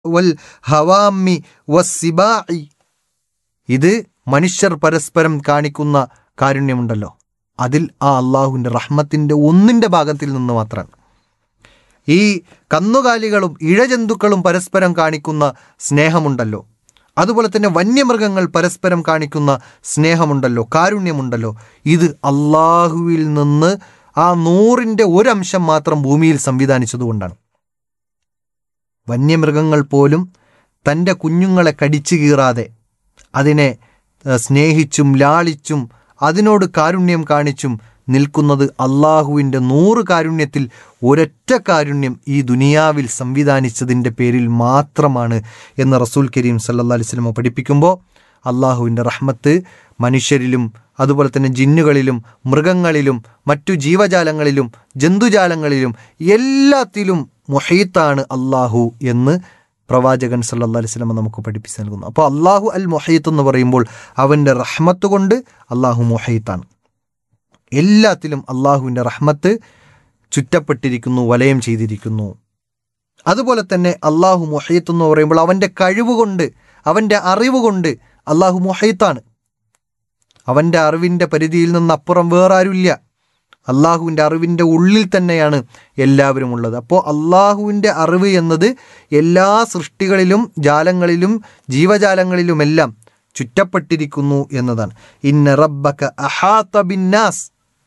വൽ ഹവാമി വസ്സിബാഇ ഇത് മനുഷ്യർ പരസ്പരം കാണിക്കുന്ന കാരുണ്യമുണ്ടല്ലോ അതിൽ ആ അള്ളാഹുവിൻ്റെ റഹ്മത്തിൻ്റെ ഒന്നിൻ്റെ ഭാഗത്തിൽ നിന്ന് മാത്രമാണ് ഈ കന്നുകാലികളും ഇഴജന്തുക്കളും പരസ്പരം കാണിക്കുന്ന സ്നേഹമുണ്ടല്ലോ അതുപോലെ തന്നെ വന്യമൃഗങ്ങൾ പരസ്പരം കാണിക്കുന്ന സ്നേഹമുണ്ടല്ലോ കാരുണ്യമുണ്ടല്ലോ ഇത് അള്ളാഹുവിൽ നിന്ന് ആ നൂറിൻ്റെ ഒരംശം മാത്രം ഭൂമിയിൽ സംവിധാനിച്ചതുകൊണ്ടാണ് വന്യമൃഗങ്ങൾ പോലും തൻ്റെ കുഞ്ഞുങ്ങളെ കടിച്ചു കീറാതെ അതിനെ ഏഹ്, സ്നേഹിച്ചും ലാളിച്ചും അതിനോട് കാരുണ്യം കാണിച്ചും നിൽക്കുന്നത് അള്ളാഹുവിൻ്റെ നൂറ് കാരുണ്യത്തിൽ ഒരൊറ്റ കാരുണ്യം ഈ ദുനിയാവിൽ സംവിധാനിച്ചതിൻ്റെ പേരിൽ മാത്രമാണ് എന്ന് റസൂൽ കരീം സല്ലല്ലാഹു അലൈഹി വസല്ലമ പഠിപ്പിക്കുമ്പോൾ അള്ളാഹുവിൻ്റെ റഹ്മത്ത് മനുഷ്യരിലും അതുപോലെ തന്നെ ജിന്നുകളിലും മൃഗങ്ങളിലും മറ്റു ജീവജാലങ്ങളിലും ജന്തുജാലങ്ങളിലും എല്ലാത്തിലും മൊഹീത്താണ് അള്ളാഹു എന്ന് പ്രവാചകൻ സല്ലല്ലാഹു അലൈഹി വസല്ലമ നമുക്ക് പഠിപ്പിച്ച് നൽകുന്നു അപ്പോൾ അള്ളാഹു അൽ മൊഹീത്ത് എന്ന് പറയുമ്പോൾ അവൻ്റെ റഹ്മത്ത് കൊണ്ട് അള്ളാഹു മൊഹീത്താണ് എല്ലാത്തിലും അള്ളാഹുവിൻ്റെ റഹ്മത്ത് ചുറ്റപ്പെട്ടിരിക്കുന്നു വലയം ചെയ്തിരിക്കുന്നു അതുപോലെ തന്നെ അള്ളാഹു മൊഹീത്ത് എന്ന് പറയുമ്പോൾ അവൻ്റെ കഴിവ് കൊണ്ട് അവൻ്റെ അറിവ് കൊണ്ട് അള്ളാഹു മൊഹീത്താണ് അവൻ്റെ അറിവിൻ്റെ പരിധിയിൽ നിന്ന് അപ്പുറം വേറെ ആരുമില്ല അള്ളാഹുവിൻ്റെ അറിവിൻ്റെ ഉള്ളിൽ തന്നെയാണ് എല്ലാവരും ഉള്ളത് അപ്പോൾ അള്ളാഹുവിൻ്റെ അറിവ് എന്നത് എല്ലാ സൃഷ്ടികളിലും ജാലങ്ങളിലും ജീവജാലങ്ങളിലുമെല്ലാം ചുറ്റപ്പെട്ടിരിക്കുന്നു എന്നതാണ് ഇന്ന റബ്ബക അഹാത്ത ബിന്നാസ്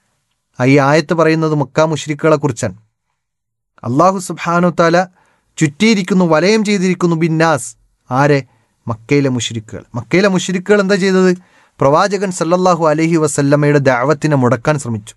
ഈ ആയത്ത് പറയുന്നത് മക്ക മുഷ്രിക്കുകളെ കുറിച്ചാണ് അള്ളാഹു സുബ്ഹാനു താല ചുറ്റിയിരിക്കുന്നു വലയം ചെയ്തിരിക്കുന്നു ബിന്നാസ് ആരെ മക്കയിലെ മുഷ്രിക്കുകൾ മക്കയിലെ മുഷ്രിക്കുകൾ എന്താ ചെയ്തത് പ്രവാചകൻ സല്ലല്ലാഹു അലൈഹി വസല്ലമയുടെ ദാവത്തിനെ മുടക്കാൻ ശ്രമിച്ചു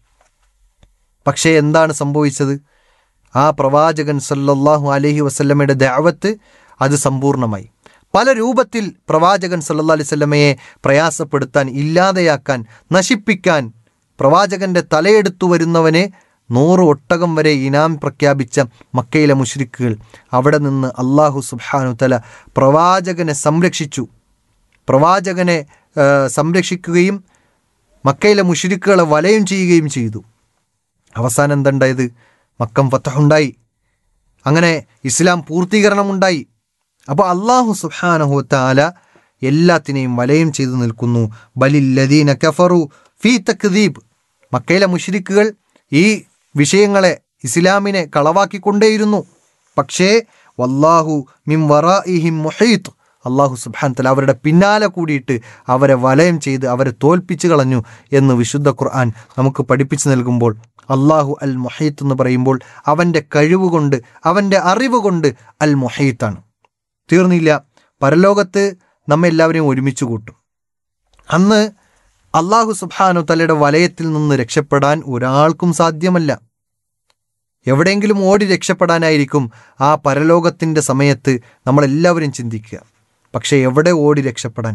പക്ഷേ എന്താണ് സംഭവിച്ചത് ആ പ്രവാചകൻ സല്ലല്ലാഹു അലൈഹി വസല്ലമയുടെ ദാവത്ത് അത് സമ്പൂർണ്ണമായി പല രൂപത്തിൽ പ്രവാചകൻ സല്ലല്ലാഹു അലൈഹി വസല്ലമയെ പ്രയാസപ്പെടുത്താൻ ഇല്ലാതെയാക്കാൻ നശിപ്പിക്കാൻ പ്രവാചകന്റെ തലയെടുത്തു വരുന്നവനെ നൂറ് ഒട്ടകം വരെ ഇനാം പ്രഖ്യാപിച്ച മക്കയിലെ മുഷ്രിക്കുകൾ അവിടെ നിന്ന് അള്ളാഹു സുബ്ഹാനു തല പ്രവാചകനെ സംരക്ഷിച്ചു പ്രവാചകനെ ആ, സംരക്ഷിക്കുകയും മക്കയിലെ മുഷ്രിക്കുകളെ വലയം ചെയ്യുകയും ചെയ്തു അവസാനം എന്തുണ്ടായത് മക്കം ഫത്തഹുണ്ടായി അങ്ങനെ ഇസ്ലാം പൂർത്തീകരണമുണ്ടായി അപ്പോൾ അള്ളാഹു സുബ്ഹാനഹു താല എല്ലാത്തിനെയും വലയം ചെയ്തു നിൽക്കുന്നു ബലില്ലദീന കഫറു ഫീ തക്ദീബ് മക്കയിലെ മുഷ്രിക്കുകൾ ഈ വിഷയങ്ങളെ ഇസ്ലാമിനെ കളവാക്കിക്കൊണ്ടേയിരുന്നു പക്ഷേ വല്ലാഹു മിം വറാഇഹിം മുഹീത്ത് അള്ളാഹു സുബ്ഹാൻ തല അവരുടെ പിന്നാലെ കൂടിയിട്ട് അവരെ വലയം ചെയ്ത് അവരെ തോൽപ്പിച്ചു കളഞ്ഞു എന്ന് വിശുദ്ധ ഖുർആൻ നമുക്ക് പഠിപ്പിച്ചു നൽകുമ്പോൾ അള്ളാഹു അൽ മൊഹീത്ത് എന്ന് പറയുമ്പോൾ അവൻ്റെ കഴിവുകൊണ്ട് അവൻ്റെ അറിവ് കൊണ്ട് അൽ മൊഹീത്താണ് തീർന്നില്ല പരലോകത്ത് നമ്മെ എല്ലാവരെയും ഒരുമിച്ച് കൂട്ടും അന്ന് അള്ളാഹു സുബ്ഹാനു തലയുടെ വലയത്തിൽ നിന്ന് രക്ഷപ്പെടാൻ ഒരാൾക്കും സാധ്യമല്ല എവിടെയെങ്കിലും ഓടി രക്ഷപ്പെടാനായിരിക്കും ആ പരലോകത്തിൻ്റെ സമയത്ത് നമ്മളെല്ലാവരും ചിന്തിക്കുക പക്ഷേ എവിടെ ഓടി രക്ഷപ്പെടാൻ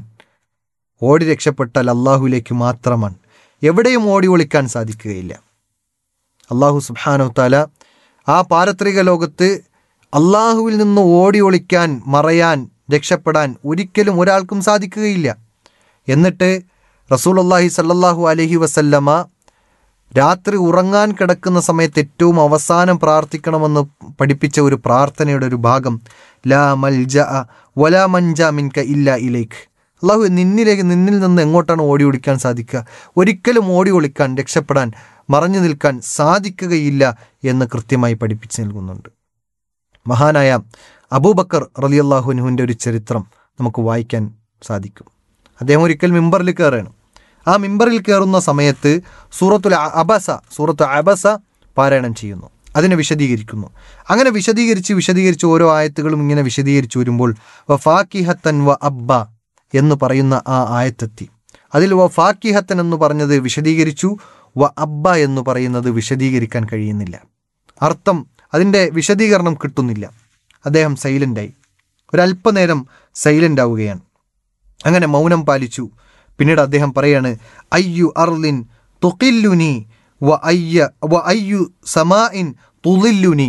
ഓടി രക്ഷപ്പെട്ടാൽ അള്ളാഹുവിലേക്ക് മാത്രമാണ് എവിടെയും ഓടി ഒളിക്കാൻ സാധിക്കുകയില്ല അള്ളാഹു സുബ്ഹാനു താല ആ പാരത്രിക ലോകത്ത് അള്ളാഹുവിൽ നിന്ന് ഓടി ഒളിക്കാൻ മറയാൻ രക്ഷപ്പെടാൻ ഒരിക്കലും ഒരാൾക്കും സാധിക്കുകയില്ല എന്നിട്ട് റസൂലുള്ളാഹി സല്ലല്ലാഹു അലൈഹി വസല്ലമ രാത്രി ഉറങ്ങാൻ കിടക്കുന്ന സമയത്ത് ഏറ്റവും അവസാനം പ്രാർത്ഥിക്കണമെന്ന് പഠിപ്പിച്ച ഒരു പ്രാർത്ഥനയുടെ ഒരു ഭാഗം ലാ മൽജ വലാ മഞ്ച മിൻക ഇല്ല ഇലേക്ക് അള്ളാഹു നിന്നിലേക്ക് നിന്നിൽ നിന്ന് എങ്ങോട്ടാണ് ഓടി ഒളിക്കാൻ സാധിക്കുക ഒരിക്കലും ഓടി ഒളിക്കാൻ രക്ഷപ്പെടാൻ മറഞ്ഞു നിൽക്കാൻ സാധിക്കുകയില്ല എന്ന് കൃത്യമായി പഠിപ്പിച്ചു നൽകുന്നുണ്ട് മഹാനായ അബൂബക്കർ റലിയല്ലാഹുനുവിൻ്റെ ഒരു ചരിത്രം നമുക്ക് വായിക്കാൻ സാധിക്കും അദ്ദേഹം ഒരിക്കൽ മിമ്പറിൽ കയറുകയാണ് ആ മിമ്പറിൽ കയറുന്ന സമയത്ത് സൂറത്തുൽ അ- അബസ സൂറത്ത് അബസ പാരായണം ചെയ്യുന്നു അതിനെ വിശദീകരിക്കുന്നു അങ്ങനെ വിശദീകരിച്ച് വിശദീകരിച്ച് ഓരോ ആയത്തുകളും ഇങ്ങനെ വിശദീകരിച്ച് വരുമ്പോൾ വ ഫാക്കിഹത്തൻ വ അബ്ബ എന്ന് പറയുന്ന ആ ആയത്തെത്തി അതിൽ വ ഫാക്കിഹത്തൻ എന്ന് പറഞ്ഞത് വിശദീകരിച്ചു വ അബ്ബ എന്ന് പറയുന്നത് വിശദീകരിക്കാൻ കഴിയുന്നില്ല അർത്ഥം അതിൻ്റെ വിശദീകരണം കിട്ടുന്നില്ല അദ്ദേഹം സൈലൻ്റായി ഒരല്പനേരം സൈലൻ്റ് ആവുകയാണ് അങ്ങനെ മൗനം പാലിച്ചു പിന്നീട് അദ്ദേഹം പറയാണ് അയ്യു അർലിൻ തുക്കില്ലുനി വ അയ്യ വ അയ്യു സമാഇൻ തുളില്ലുനി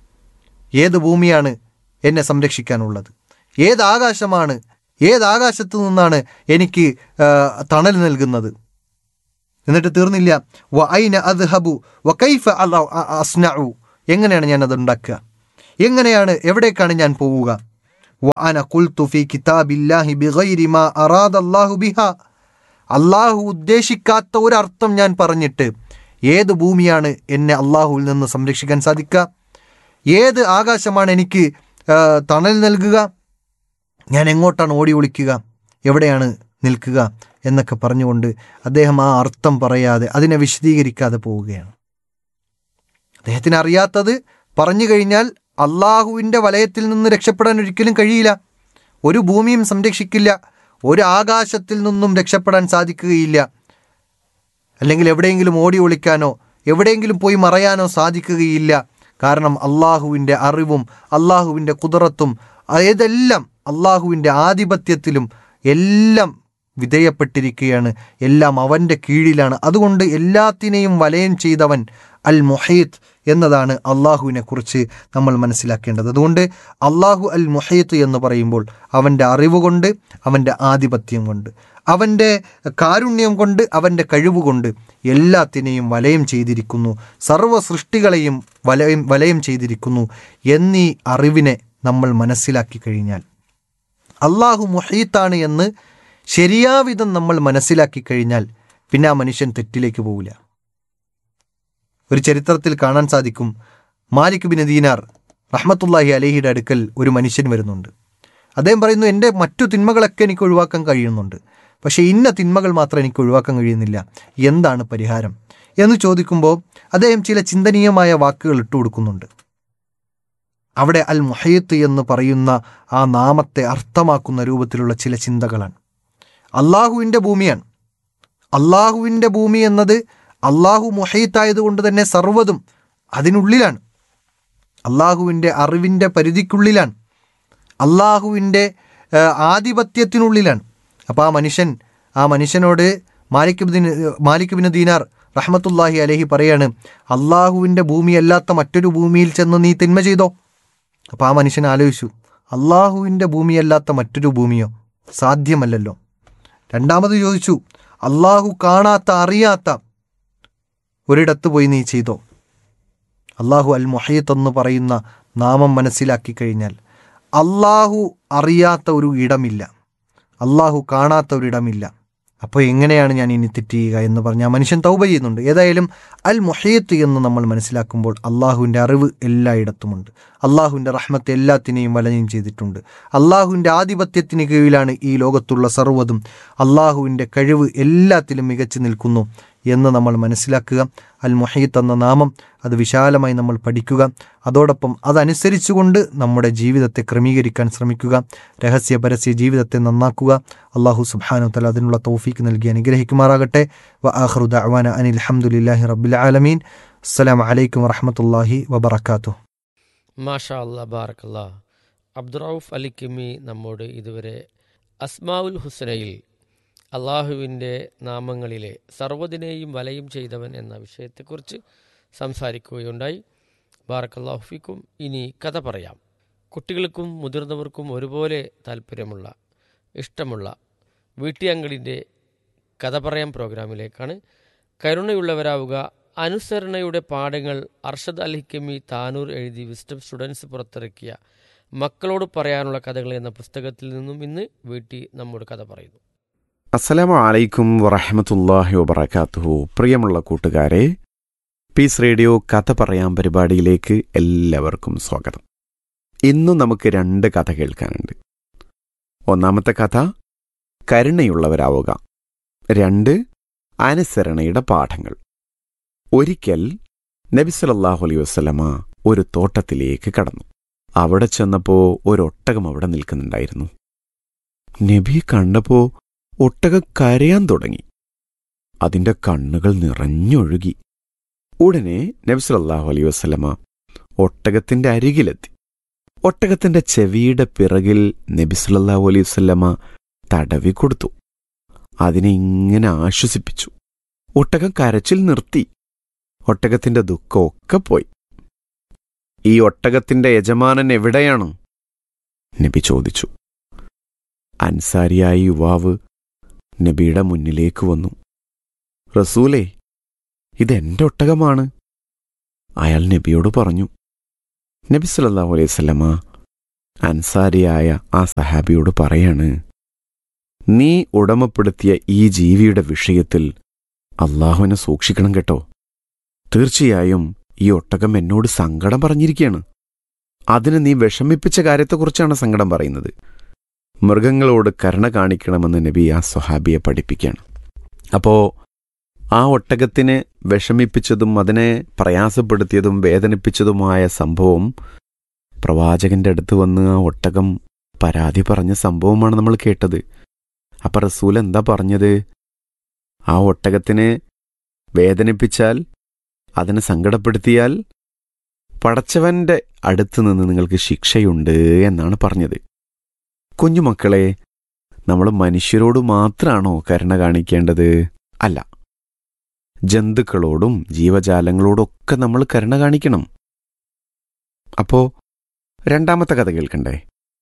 ഏത് ഭൂമിയാണ് എന്നെ സംരക്ഷിക്കാനുള്ളത് ഏത് ആകാശമാണ് ഏത് ആകാശത്തു നിന്നാണ് എനിക്ക് ആ, തണൽ നൽകുന്നത് എന്നിട്ട് തീർന്നില്ല വ ഐന അദ്ഹബു വ കൈഫ അല- അ- അസ്നഉ എങ്ങനെയാണ് ഞാൻ അത് ഉണ്ടാക്കുക എങ്ങനെയാണ് എവിടേക്കാണ് ഞാൻ പോവുക وأنا قلت في كتاب الله بغير ما أراد الله بها അള്ളാഹു ഉദ്ദേശിക്കാത്ത ഒരർത്ഥം ഞാൻ പറഞ്ഞിട്ട് ഏത് ഭൂമിയാണ് എന്നെ അള്ളാഹുവിൽ നിന്ന് സംരക്ഷിക്കാൻ സാധിക്കുക ഏത് ആകാശമാണ് എനിക്ക് ആ, തണൽ നൽകുക ഞാൻ എങ്ങോട്ടാണ് ഓടി ഒളിക്കുക എവിടെയാണ് നിൽക്കുക എന്നൊക്കെ പറഞ്ഞുകൊണ്ട് അദ്ദേഹം ആ അർത്ഥം പറയാതെ അതിനെ വിശദീകരിക്കാതെ പോവുകയാണ് അദ്ദേഹത്തിന് അറിയാത്തത് പറഞ്ഞു കഴിഞ്ഞാൽ അള്ളാഹുവിൻ്റെ വലയത്തിൽ നിന്ന് രക്ഷപ്പെടാൻ ഒരിക്കലും കഴിയില്ല ഒരു ഭൂമിയും സംരക്ഷിക്കില്ല ഒരു ആകാശത്തിൽ നിന്നും രക്ഷപ്പെടാൻ സാധിക്കുകയില്ല അല്ലെങ്കിൽ എവിടെയെങ്കിലും ഓടി ഒളിക്കാനോ എവിടെയെങ്കിലും പോയി മറയാനോ സാധിക്കുകയില്ല കാരണം അള്ളാഹുവിൻ്റെ അറിവും അള്ളാഹുവിൻ്റെ കുതിറത്തും ഏതെല്ലാം അള്ളാഹുവിൻ്റെ ആധിപത്യത്തിലും എല്ലാം വിധേയപ്പെട്ടിരിക്കുകയാണ് എല്ലാം അവൻ്റെ കീഴിലാണ് അതുകൊണ്ട് എല്ലാത്തിനെയും വലയം ചെയ്തവൻ അൽ മുഹീത്ത് എന്നതാണ് അള്ളാഹുവിനെ കുറിച്ച് നമ്മൾ മനസ്സിലാക്കേണ്ടത് അതുകൊണ്ട് അള്ളാഹു അൽ മുഹീത്ത് എന്ന് പറയുമ്പോൾ അവൻ്റെ അറിവ് കൊണ്ട് അവൻ്റെ ആധിപത്യം കൊണ്ട് അവൻ്റെ കാരുണ്യം കൊണ്ട് അവൻ്റെ കഴിവ് കൊണ്ട് എല്ലാത്തിനെയും വലയം ചെയ്തിരിക്കുന്നു സർവ്വ സൃഷ്ടികളെയും വലയം വലയം ചെയ്തിരിക്കുന്നു എന്നീ അറിവിനെ നമ്മൾ മനസ്സിലാക്കി കഴിഞ്ഞാൽ അള്ളാഹു മുഹീത്താണ് എന്ന് ശരിയാവിധം നമ്മൾ മനസ്സിലാക്കി കഴിഞ്ഞാൽ പിന്നെ ആ മനുഷ്യൻ തെറ്റിലേക്ക് പോവില്ല ഒരു ചരിത്രത്തിൽ കാണാൻ സാധിക്കും മാലിക് ബിൻ ദീനാർ റഹ്മത്തുല്ലാഹി അലഹിയുടെ അടുക്കൽ ഒരു മനുഷ്യൻ വരുന്നുണ്ട് അദ്ദേഹം പറയുന്നു എൻ്റെ മറ്റു തിന്മകളൊക്കെ എനിക്ക് ഒഴിവാക്കാൻ കഴിയുന്നുണ്ട് പക്ഷേ ഇന്ന തിന്മകൾ മാത്രം എനിക്ക് ഒഴിവാക്കാൻ കഴിയുന്നില്ല എന്താണ് പരിഹാരം എന്ന് ചോദിക്കുമ്പോൾ അദ്ദേഹം ചില ചിന്തനീയമായ വാക്കുകൾ ഇട്ടു കൊടുക്കുന്നുണ്ട് അവിടെ അൽ മുഹയ്യത്ത് എന്ന് പറയുന്ന ആ നാമത്തെ അർത്ഥമാക്കുന്ന രൂപത്തിലുള്ള ചില ചിന്തകളാണ് അള്ളാഹുവിൻ്റെ ഭൂമിയാണ് അള്ളാഹുവിൻ്റെ ഭൂമി എന്നത് അള്ളാഹു മുഹയ്യത്തായതുകൊണ്ട് തന്നെ സർവ്വതും അതിനുള്ളിലാണ് അള്ളാഹുവിൻ്റെ അറിവിൻ്റെ പരിധിക്കുള്ളിലാണ് അള്ളാഹുവിൻ്റെ ആ, ആധിപത്യത്തിനുള്ളിലാണ് അപ്പോൾ ആ മനുഷ്യൻ ആ മനുഷ്യനോട് Malik bin Malik bin Dinar റഹ്മത്തുല്ലാഹി അലഹി പറയാണ് അള്ളാഹുവിൻ്റെ ഭൂമിയല്ലാത്ത മറ്റൊരു ഭൂമിയിൽ ചെന്ന് നീ തിന്മ ചെയ്തോ അപ്പോൾ ആ മനുഷ്യൻ ആലോചിച്ചു അള്ളാഹുവിൻ്റെ ഭൂമിയല്ലാത്ത മറ്റൊരു ഭൂമിയോ സാധ്യമല്ലല്ലോ രണ്ടാമത് ചോദിച്ചു അള്ളാഹു കാണാത്ത അറിയാത്ത ഒരിടത്ത് പോയി നീ ചെയ്തോ അള്ളാഹു അൽ മുഹയ്യത്ത് എന്ന് പറയുന്ന നാമം മനസ്സിലാക്കി കഴിഞ്ഞാൽ അള്ളാഹു അറിയാത്ത ഒരു ഇടമില്ല അള്ളാഹു കാണാത്ത ഒരിടമില്ല അപ്പോൾ എങ്ങനെയാണ് ഞാൻ ഇനി തെറ്റ് ചെയ്യുക എന്ന് പറഞ്ഞ് ആ മനുഷ്യൻ തൗബ ചെയ്യുന്നുണ്ട് ഏതായാലും അൽ മുഹയ്യത്ത് എന്ന് നമ്മൾ മനസ്സിലാക്കുമ്പോൾ അള്ളാഹുവിൻ്റെ അറിവ് എല്ലായിടത്തുമുണ്ട് അള്ളാഹുവിൻ്റെ റഹ്മത്ത് എല്ലാത്തിനെയും വലയം ചെയ്തിട്ടുണ്ട് അള്ളാഹുവിൻ്റെ ആധിപത്യത്തിന് കീഴിലാണ് ഈ ലോകത്തുള്ള സർവ്വതും അള്ളാഹുവിൻ്റെ കഴിവ് എല്ലാത്തിലും മികച്ചു നിൽക്കുന്നു എന്ന് നമ്മൾ മനസ്സിലാക്കുക അൽ മുഹീത്ത് എന്ന നാമം അത് വിശാലമായി നമ്മൾ പഠിക്കുക അതോടൊപ്പം അതനുസരിച്ചുകൊണ്ട് നമ്മുടെ ജീവിതത്തെ ക്രമീകരിക്കാൻ ശ്രമിക്കുക രഹസ്യ പരസ്യ ജീവിതത്തെ നന്നാക്കുക അള്ളാഹു സുബ്ഹാനു തല അതിനുള്ള തൗഫീക്ക് നൽകി അനുഗ്രഹിക്കുമാറാകട്ടെ വ ആഖ്റു ദഅ്വാന അനിൽ ഹംദുലില്ലാഹി റബ്ബിൽ ആലമീൻ അസ്സലാമു അലൈക്കും വറഹ്മത്തുള്ളാഹി വബറകാതുഹു മാഷാ അല്ലാ ബാറക്കല്ല അബ്ദുറൌഫ് അലി കിമി നമ്മോട് ഇതുവരെ അസ്മാവുൽ ഹുസനയിൽ അള്ളാഹുവിൻ്റെ നാമങ്ങളിലെ സർവ്വതിനെയും വലയും ചെയ്തവൻ എന്ന വിഷയത്തെക്കുറിച്ച് സംസാരിക്കുകയുണ്ടായി ബാറക്കല്ലാഹുഫിക്കും ഇനി കഥ പറയാം കുട്ടികൾക്കും മുതിർന്നവർക്കും ഒരുപോലെ താല്പര്യമുള്ള ഇഷ്ടമുള്ള വീട്ടിയങ്കളിൻ്റെ കഥ പറയാം പ്രോഗ്രാമിലേക്കാണ് കരുണയുള്ളവരാവുക അനുസരണയുടെ പാഠങ്ങൾ അർഷദ് അൽ ഹിക്കമി താനൂർ എഴുതി വിസ്റ്റം സ്റ്റുഡൻസ് പുറത്തിറക്കിയ മക്കളോട് പറയാനുള്ള കഥകൾ എന്ന പുസ്തകത്തിൽ നിന്നും ഇന്ന് വീട്ടി നമ്മോട് കഥ പറയുന്നു അസ്സലാമു അലൈക്കും വറഹമത്തല്ലാഹി വബർക്കാത്തുഹു പ്രിയമുള്ള കൂട്ടുകാരെ പീസ് റേഡിയോ കഥ പറയാം പരിപാടിയിലേക്ക് എല്ലാവർക്കും സ്വാഗതം ഇന്ന് നമുക്ക് രണ്ട് കഥ കേൾക്കാനുണ്ട് ഒന്നാമത്തെ കഥ കരുണയുള്ളവരാവുക രണ്ട് അനുസരണയുടെ പാഠങ്ങൾ ഒരിക്കൽ നബി സല്ലല്ലാഹു അലൈഹി വസല്ലമ ഒരു തോട്ടത്തിലേക്ക് കടന്നു അവിടെ ചെന്നപ്പോ ഒരൊട്ടകം അവിടെ നിൽക്കുന്നുണ്ടായിരുന്നു നബി കണ്ടപ്പോ ഒട്ടകം കരയാൻ തുടങ്ങി അതിന്റെ കണ്ണുകൾ നിറഞ്ഞൊഴുകി ഉടനെ നബി സല്ലല്ലാഹു അലൈഹി വസല്ലമ ഒട്ടകത്തിന്റെ അരികിലെത്തി ഒട്ടകത്തിന്റെ ചെവിയുടെ പിറകിൽ നബി സല്ലല്ലാഹു അലൈഹി വസല്ലമ തടവി കൊടുത്തു അതിനെ ഇങ്ങനെ ആശ്വസിപ്പിച്ചു ഒട്ടകം കരച്ചിൽ നിർത്തി ഒട്ടകത്തിന്റെ ദുഃഖമൊക്കെ പോയി ഈ ഒട്ടകത്തിന്റെ യജമാനൻ എവിടെയാണ് നബി ചോദിച്ചു അൻസാരിയായ യുവാവ് നബിയുടെ മുന്നിലേക്ക് വന്നു റസൂലേ ഇതെന്റെ ഒട്ടകമാണ് അയാൾ നബിയോട് പറഞ്ഞു നബി സല്ലല്ലാഹു അലൈഹി വസല്ലമ അൻസാരിയായ ആ സഹാബിയോട് പറയാണ് നീ ഉടമപ്പെടുത്തിയ ഈ ജീവിയുടെ വിഷയത്തിൽ അള്ളാഹുവിനെ സൂക്ഷിക്കണം കേട്ടോ തീർച്ചയായും ഈ ഒട്ടകം എന്നോട് സങ്കടം പറഞ്ഞിരിക്കുകയാണ് അതിന് നീ വിഷമിപ്പിച്ച കാര്യത്തെക്കുറിച്ചാണ് സങ്കടം പറയുന്നത് മൃഗങ്ങളോട് കരുണ കാണിക്കണമെന്ന് നബി ആ സ്വഹാബിയെ പഠിപ്പിക്കുകയാണ് അപ്പോൾ ആ ഒട്ടകത്തിനെ വിഷമിപ്പിച്ചതും അതിനെ പ്രയാസപ്പെടുത്തിയതും വേദനിപ്പിച്ചതുമായ സംഭവം പ്രവാചകന്റെ അടുത്ത് വന്ന് ആ ഒട്ടകം പരാതി പറഞ്ഞ സംഭവമാണ് നമ്മൾ കേട്ടത് അപ്പൊ റസൂൽ എന്താ പറഞ്ഞത് ആ ഒട്ടകത്തിനെ വേദനിപ്പിച്ചാൽ അതിനെ സങ്കടപ്പെടുത്തിയാൽ പടച്ചവന്റെ അടുത്ത് നിന്ന് നിങ്ങൾക്ക് ശിക്ഷയുണ്ട് എന്നാണ് പറഞ്ഞത് കുഞ്ഞുമക്കളെ നമ്മൾ മനുഷ്യരോട് മാത്രമാണോ കരുണ കാണിക്കേണ്ടത് അല്ല ജന്തുക്കളോടും ജീവജാലങ്ങളോടൊക്കെ നമ്മൾ കരുണ കാണിക്കണം അപ്പോ രണ്ടാമത്തെ കഥ കേൾക്കണ്ടേ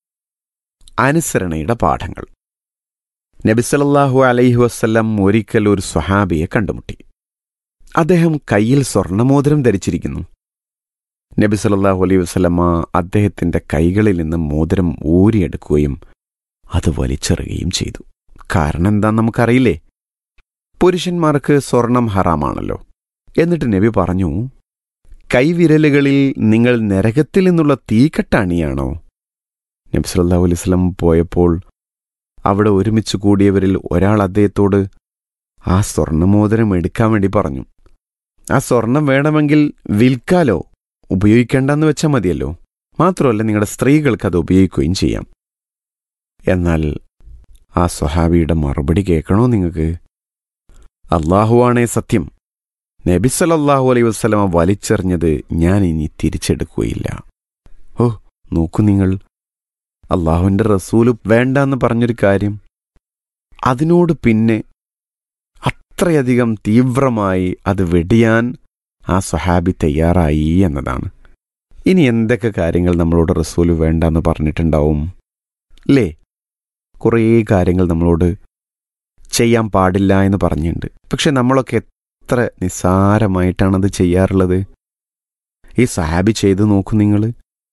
അനുസരണയുടെ പാഠങ്ങൾ നബിസലല്ലാഹു അലൈഹി വസ്ല്ലം ഒരിക്കൽ ഒരു സ്വഹാബിയെ കണ്ടുമുട്ടി അദ്ദേഹം കയ്യിൽ സ്വർണമോതിരം ധരിച്ചിരിക്കുന്നു നബി സല്ലല്ലാഹു അലൈഹി വസല്ലമ അദ്ദേഹത്തിന്റെ കൈകളിൽ നിന്ന് മോതിരം ഊരിയെടുക്കുകയും അത് വലിച്ചെറിയുകയും ചെയ്തു കാരണം എന്താന്ന് നമുക്കറിയില്ലേ പുരുഷന്മാർക്ക് സ്വർണം ഹറാമാണല്ലോ എന്നിട്ട് നബി പറഞ്ഞു കൈവിരലുകളിൽ നിങ്ങൾ നരകത്തിൽ നിന്നുള്ള തീക്കട്ടാണിയാണോ നബി സല്ലല്ലാഹു അലൈഹി വസല്ലം പോയപ്പോൾ അവിടെ ഒരുമിച്ച് കൂടിയവരിൽ ഒരാൾ അദ്ദേഹത്തോട് ആ സ്വർണമോതിരം എടുക്കാൻ വേണ്ടി പറഞ്ഞു ആ സ്വർണം വേണമെങ്കിൽ വിൽക്കാലോ ഉപയോഗിക്കേണ്ടെന്ന് വെച്ചാൽ മതിയല്ലോ മാത്രമല്ല നിങ്ങളുടെ സ്ത്രീകൾക്ക് അത് ഉപയോഗിക്കുകയും ചെയ്യാം എന്നാൽ ആ സ്വഹാബിയുടെ മറുപടി കേൾക്കണോ നിങ്ങൾക്ക് അള്ളാഹുവാണേ സത്യം നബി സല്ലല്ലാഹു അലൈഹി വസ്ലമ വലിച്ചെറിഞ്ഞത് ഞാൻ ഇനി തിരിച്ചെടുക്കുകയില്ല ഓ നോക്കൂ നിങ്ങൾ അള്ളാഹുവിൻ്റെ റസൂല് വേണ്ടെന്ന് പറഞ്ഞൊരു കാര്യം അതിനോട് പിന്നെ അത്രയധികം തീവ്രമായി അത് വെടിയാൻ ആ സ്വഹാബി തയ്യാറായി എന്നതാണ് ഇനി എന്തൊക്കെ കാര്യങ്ങൾ നമ്മളോട് റസൂല് വേണ്ടെന്ന് പറഞ്ഞിട്ടുണ്ടാവും അല്ലേ കുറേ കാര്യങ്ങൾ നമ്മളോട് ചെയ്യാൻ പാടില്ല എന്ന് പറഞ്ഞിട്ടുണ്ട് പക്ഷെ നമ്മളൊക്കെ എത്ര നിസ്സാരമായിട്ടാണത് ചെയ്യാറുള്ളത് ഈ സഹാബി ചെയ്തു നോക്കൂ നിങ്ങൾ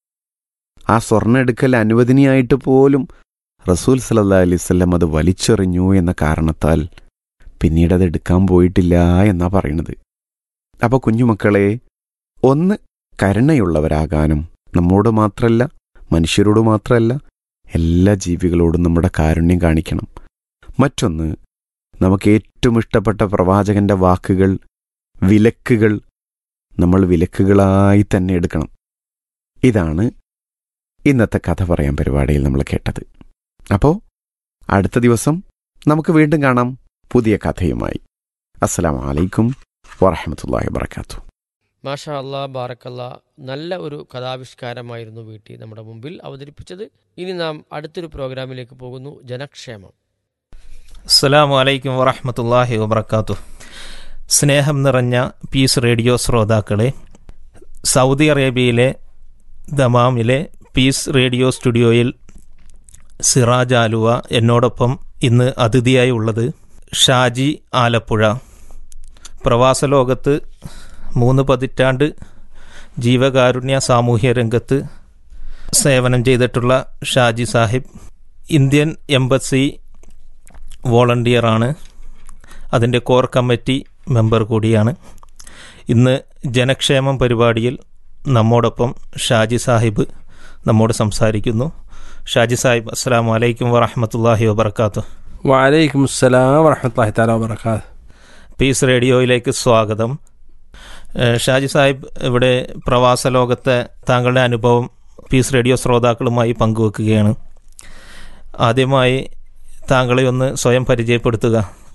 ആ സ്വർണ്ണ എടുക്കൽ അനുവദനീയായിട്ട് പോലും റസൂൽ സലല്ലാ അലൈവല്ലം അത് വലിച്ചെറിഞ്ഞു എന്ന കാരണത്താൽ പിന്നീട് അത് എടുക്കാൻ പോയിട്ടില്ല എന്നാ പറയണത് അപ്പൊ കുഞ്ഞുമക്കളെ ഒന്ന് കരുണയുള്ളവരാകാനും നമ്മോട് മാത്രമല്ല മനുഷ്യരോട് മാത്രമല്ല എല്ലാ ജീവികളോടും നമ്മുടെ കാരുണ്യം കാണിക്കണം മറ്റൊന്ന് നമുക്ക് ഏറ്റവും ഇഷ്ടപ്പെട്ട പ്രവാചകന്റെ വാക്കുകൾ വിലക്കുകൾ നമ്മൾ വിലക്കുകളായി തന്നെ എടുക്കണം ഇതാണ് ഇന്നത്തെ കഥ പറയാൻ പരിപാടിയിൽ നമ്മൾ കേട്ടത് അപ്പോൾ അടുത്ത ദിവസം നമുക്ക് വീണ്ടും കാണാം പുതിയ കഥയുമായി അസ്സലാമു അലൈക്കും വറഹമത്തല്ലാഹി വബർക്കാത്തു മാഷാ അല്ലാ ബാറക്കല്ല നല്ല ഒരു കഥാവിഷ്കാരമായിരുന്നു വീട്ടിൽ നമ്മുടെ മുമ്പിൽ അവതരിപ്പിച്ചത് ഇനി നാം അടുത്തൊരു പ്രോഗ്രാമിലേക്ക് പോകുന്നു ജനക്ഷേമം അസ്സലാമു അലൈക്കും വറഹമത്തല്ലാഹി വബർക്കാത്തു സ്നേഹം നിറഞ്ഞ പീസ് റേഡിയോ ശ്രോതാക്കളെ സൗദി അറേബ്യയിലെ ദമാമിലെ പീസ് റേഡിയോ സ്റ്റുഡിയോയിൽ സിറാജ് ആലുവ എന്നോടൊപ്പം ഇന്ന് അതിഥിയായി ഉള്ളത് ഷാജി ആലപ്പുഴ പ്രവാസ ലോകത്ത് മൂന്ന് പതിറ്റാണ്ട് ജീവകാരുണ്യ സാമൂഹ്യ രംഗത്ത് സേവനം ചെയ്തിട്ടുള്ള ഷാജി സാഹിബ് ഇന്ത്യൻ എംബസി വോളണ്ടിയറാണ് അതിൻ്റെ കോർ കമ്മിറ്റി മെമ്പർ കൂടിയാണ് ഇന്ന് ജനക്ഷേമം പരിപാടിയിൽ നമ്മോടൊപ്പം ഷാജി സാഹിബ് നമ്മോട് സംസാരിക്കുന്നു ഷാജി സാഹിബ് അസ്സാം വലൈക്കും വറഹമത്തല്ലാഹി വബർക്കാത്തു വലൈക്കും അസ്സലാം വറഹമത്തല്ലാഹി തആല വബറകാത്ത് പീസ് റേഡിയോയിലേക്ക് സ്വാഗതം ഏഹ് ഷാജി സാഹിബ് ഇവിടെ പ്രവാസ ലോകത്തെ താങ്കളുടെ അനുഭവം പീസ് റേഡിയോ ശ്രോതാക്കളുമായി പങ്കുവെക്കുകയാണ് ആദ്യമായി താങ്കളെ ഒന്ന് സ്വയം പരിചയപ്പെടുത്തുക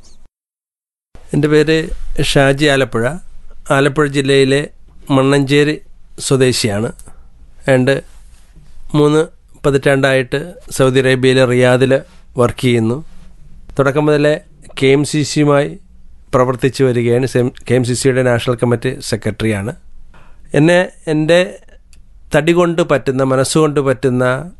എൻ്റെ പേര് ഷാജി ആലപ്പുഴ ആലപ്പുഴ ജില്ലയിലെ മണ്ണഞ്ചേരി സ്വദേശിയാണ് രണ്ട് മൂന്ന് പതിറ്റാണ്ടായിട്ട് സൗദി അറേബ്യയിലെ റിയാദിൽ വർക്ക് ചെയ്യുന്നു തുടക്കം മുതലേ കെ എം സി സിയുമായി പ്രവർത്തിച്ചു വരികയാണ് കെ എം സി സിയുടെ നാഷണൽ കമ്മിറ്റി സെക്രട്ടറിയാണ് എന്നെ എൻ്റെ തടി കൊണ്ട് പറ്റുന്ന മനസ്സുകൊണ്ട് പറ്റുന്ന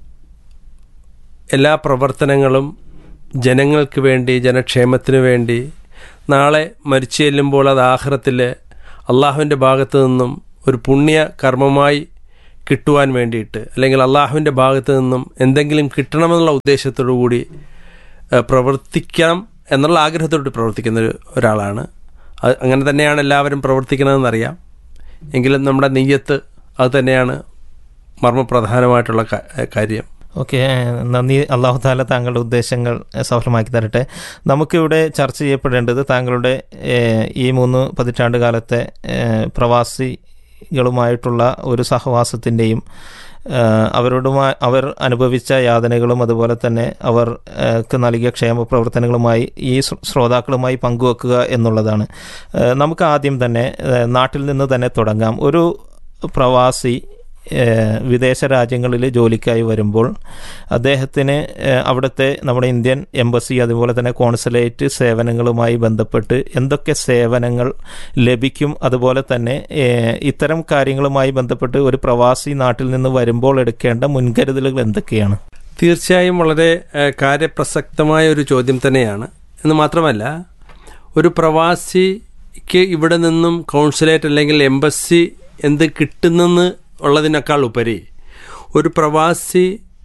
എല്ലാ പ്രവർത്തനങ്ങളും ജനങ്ങൾക്ക് വേണ്ടി ജനക്ഷേമത്തിനു വേണ്ടി നാളെ മരിച്ചു ചെല്ലുമ്പോൾ അത് ആഹ്റത്തിൽ അള്ളാഹുവിൻ്റെ ഭാഗത്തു നിന്നും ഒരു പുണ്യ കർമ്മമായി കിട്ടുവാൻ വേണ്ടിയിട്ട് അല്ലെങ്കിൽ അള്ളാഹുവിൻ്റെ ഭാഗത്ത് നിന്നും എന്തെങ്കിലും കിട്ടണമെന്നുള്ള ഉദ്ദേശത്തോടു കൂടി ഏഹ്, പ്രവർത്തിക്കണം എന്നുള്ള ആഗ്രഹത്തോട് പ്രവർത്തിക്കുന്ന ഒരു ഒരാളാണ് അത് അങ്ങനെ തന്നെയാണ് എല്ലാവരും പ്രവർത്തിക്കണമെന്നറിയാം എങ്കിലും നമ്മുടെ നെയ്യത്ത് അത് തന്നെയാണ് മർമ്മപ്രധാനമായിട്ടുള്ള കാ- കാര്യം ഓക്കെ നന്ദി അള്ളാഹു താല താങ്കളുടെ ഉദ്ദേശങ്ങൾ ഏഹ്, സഫലമാക്കി തരട്ടെ നമുക്കിവിടെ ചർച്ച ചെയ്യപ്പെടേണ്ടത് താങ്കളുടെ ഏഹ്, ഈ മൂന്ന് പതിറ്റാണ്ട് കാലത്തെ ഏഹ്, പ്രവാസികളുമായിട്ടുള്ള ഒരു സഹവാസത്തിൻ്റെയും അവരോടുമായി അവർ അനുഭവിച്ച യാതനകളും അതുപോലെ തന്നെ അവർക്ക് നൽകിയ ക്ഷേമ പ്രവർത്തനങ്ങളുമായി ഈ ശ്ര- ശ്രോതാക്കളുമായി പങ്കുവെക്കുക എന്നുള്ളതാണ് ഏഹ്, നമുക്ക് ആദ്യം തന്നെ ഏഹ്, നാട്ടിൽ നിന്ന് തന്നെ തുടങ്ങാം ഒരു പ്രവാസി ഏഹ് വിദേശ രാജ്യങ്ങളിൽ ജോലിക്കായി വരുമ്പോൾ അദ്ദേഹത്തിന് ഏഹ് അവിടുത്തെ നമ്മുടെ ഇന്ത്യൻ എംബസി അതുപോലെ തന്നെ കോൺസുലേറ്റ് സേവനങ്ങളുമായി ബന്ധപ്പെട്ട് എന്തൊക്കെ സേവനങ്ങൾ ലഭിക്കും അതുപോലെ തന്നെ ഏഹ് ഇത്തരം കാര്യങ്ങളുമായി ബന്ധപ്പെട്ട് ഒരു പ്രവാസി നാട്ടിൽ നിന്ന് വരുമ്പോൾ എടുക്കേണ്ട മുൻകരുതലുകൾ എന്തൊക്കെയാണ് തീർച്ചയായും വളരെ ഏഹ്, കാര്യപ്രസക്തമായ ഒരു ചോദ്യം തന്നെയാണ് എന്ന് മാത്രമല്ല ഒരു പ്രവാസിക്ക് ഇവിടെ നിന്നും കോൺസുലേറ്റ് അല്ലെങ്കിൽ എംബസി എന്ത് കിട്ടുന്നെന്ന് ഉള്ളതിനേക്കാൾ ഉപരി ഒരു പ്രവാസി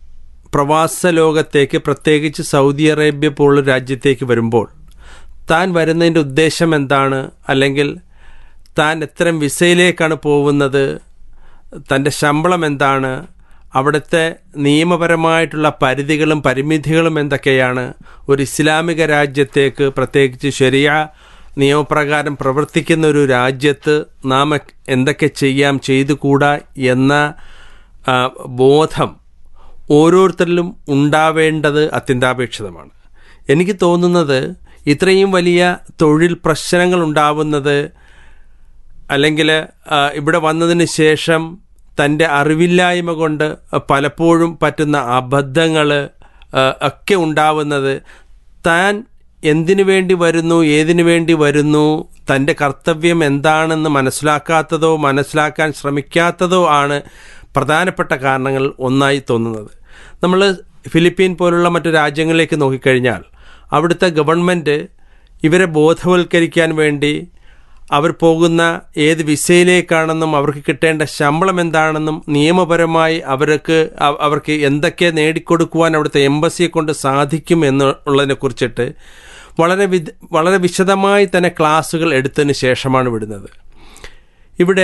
പ്രവാസ ലോകത്തേക്ക് പ്രത്യേകിച്ച് സൗദി അറേബ്യ പോലുള്ള രാജ്യത്തേക്ക് വരുമ്പോൾ താൻ വരുന്നതിൻ്റെ ഉദ്ദേശം എന്താണ് അല്ലെങ്കിൽ താൻ എത്തരം വിസയിലേക്കാണ് പോകുന്നത് തൻ്റെ ശമ്പളം എന്താണ് അവിടുത്തെ നിയമപരമായിട്ടുള്ള പരിധികളും പരിമിതികളും എന്തൊക്കെയാണ് ഒരു ഇസ്ലാമിക രാജ്യത്തേക്ക് പ്രത്യേകിച്ച് ശരിയ നിയമപ്രകാരം പ്രവർത്തിക്കുന്ന ഒരു രാജ്യത്ത് നാം എന്തൊക്കെ ചെയ്യാം ചെയ്തുകൂടാ എന്ന ആ, ബോധം ഓരോരുത്തരിലും ഉണ്ടാവേണ്ടത് അത്യന്താപേക്ഷിതമാണ് എനിക്ക് തോന്നുന്നത് ഇത്രയും വലിയ തൊഴിൽ പ്രശ്നങ്ങൾ ഉണ്ടാവുന്നത് അല്ലെങ്കിൽ ആ, ഇവിടെ വന്നതിന് ശേഷം തൻ്റെ അറിവില്ലായ്മ കൊണ്ട് പലപ്പോഴും പറ്റുന്ന അബദ്ധങ്ങൾ ഒക്കെ ഉണ്ടാവുന്നത് താൻ എന്തിനു വേണ്ടി വരുന്നു ഏതിനു വേണ്ടി വരുന്നു തൻ്റെ കർത്തവ്യം എന്താണെന്ന് മനസ്സിലാക്കാത്തതോ മനസ്സിലാക്കാൻ ശ്രമിക്കാത്തതോ ആണ് പ്രധാനപ്പെട്ട കാരണങ്ങൾ ഒന്നായി തോന്നുന്നത് നമ്മൾ ഫിലിപ്പീൻ പോലുള്ള മറ്റു രാജ്യങ്ങളിലേക്ക് നോക്കിക്കഴിഞ്ഞാൽ അവിടുത്തെ ഗവൺമെൻറ് ഇവരെ ബോധവൽക്കരിക്കാൻ വേണ്ടി അവർ പോകുന്ന ഏത് വിസയിലേക്കാണെന്നും അവർക്ക് കിട്ടേണ്ട ശമ്പളം എന്താണെന്നും നിയമപരമായി അവർക്ക് അവ- അവർക്ക് എന്തൊക്കെ നേടിക്കൊടുക്കുവാൻ അവിടുത്തെ എംബസിയെ കൊണ്ട് സാധിക്കും എന്നുള്ളതിനെ കുറിച്ചിട്ട് വളരെ വിദ വളരെ വിശദമായി തന്നെ ക്ലാസ്സുകൾ എടുത്തതിന് ശേഷമാണ് വിടുന്നത് ഇവിടെ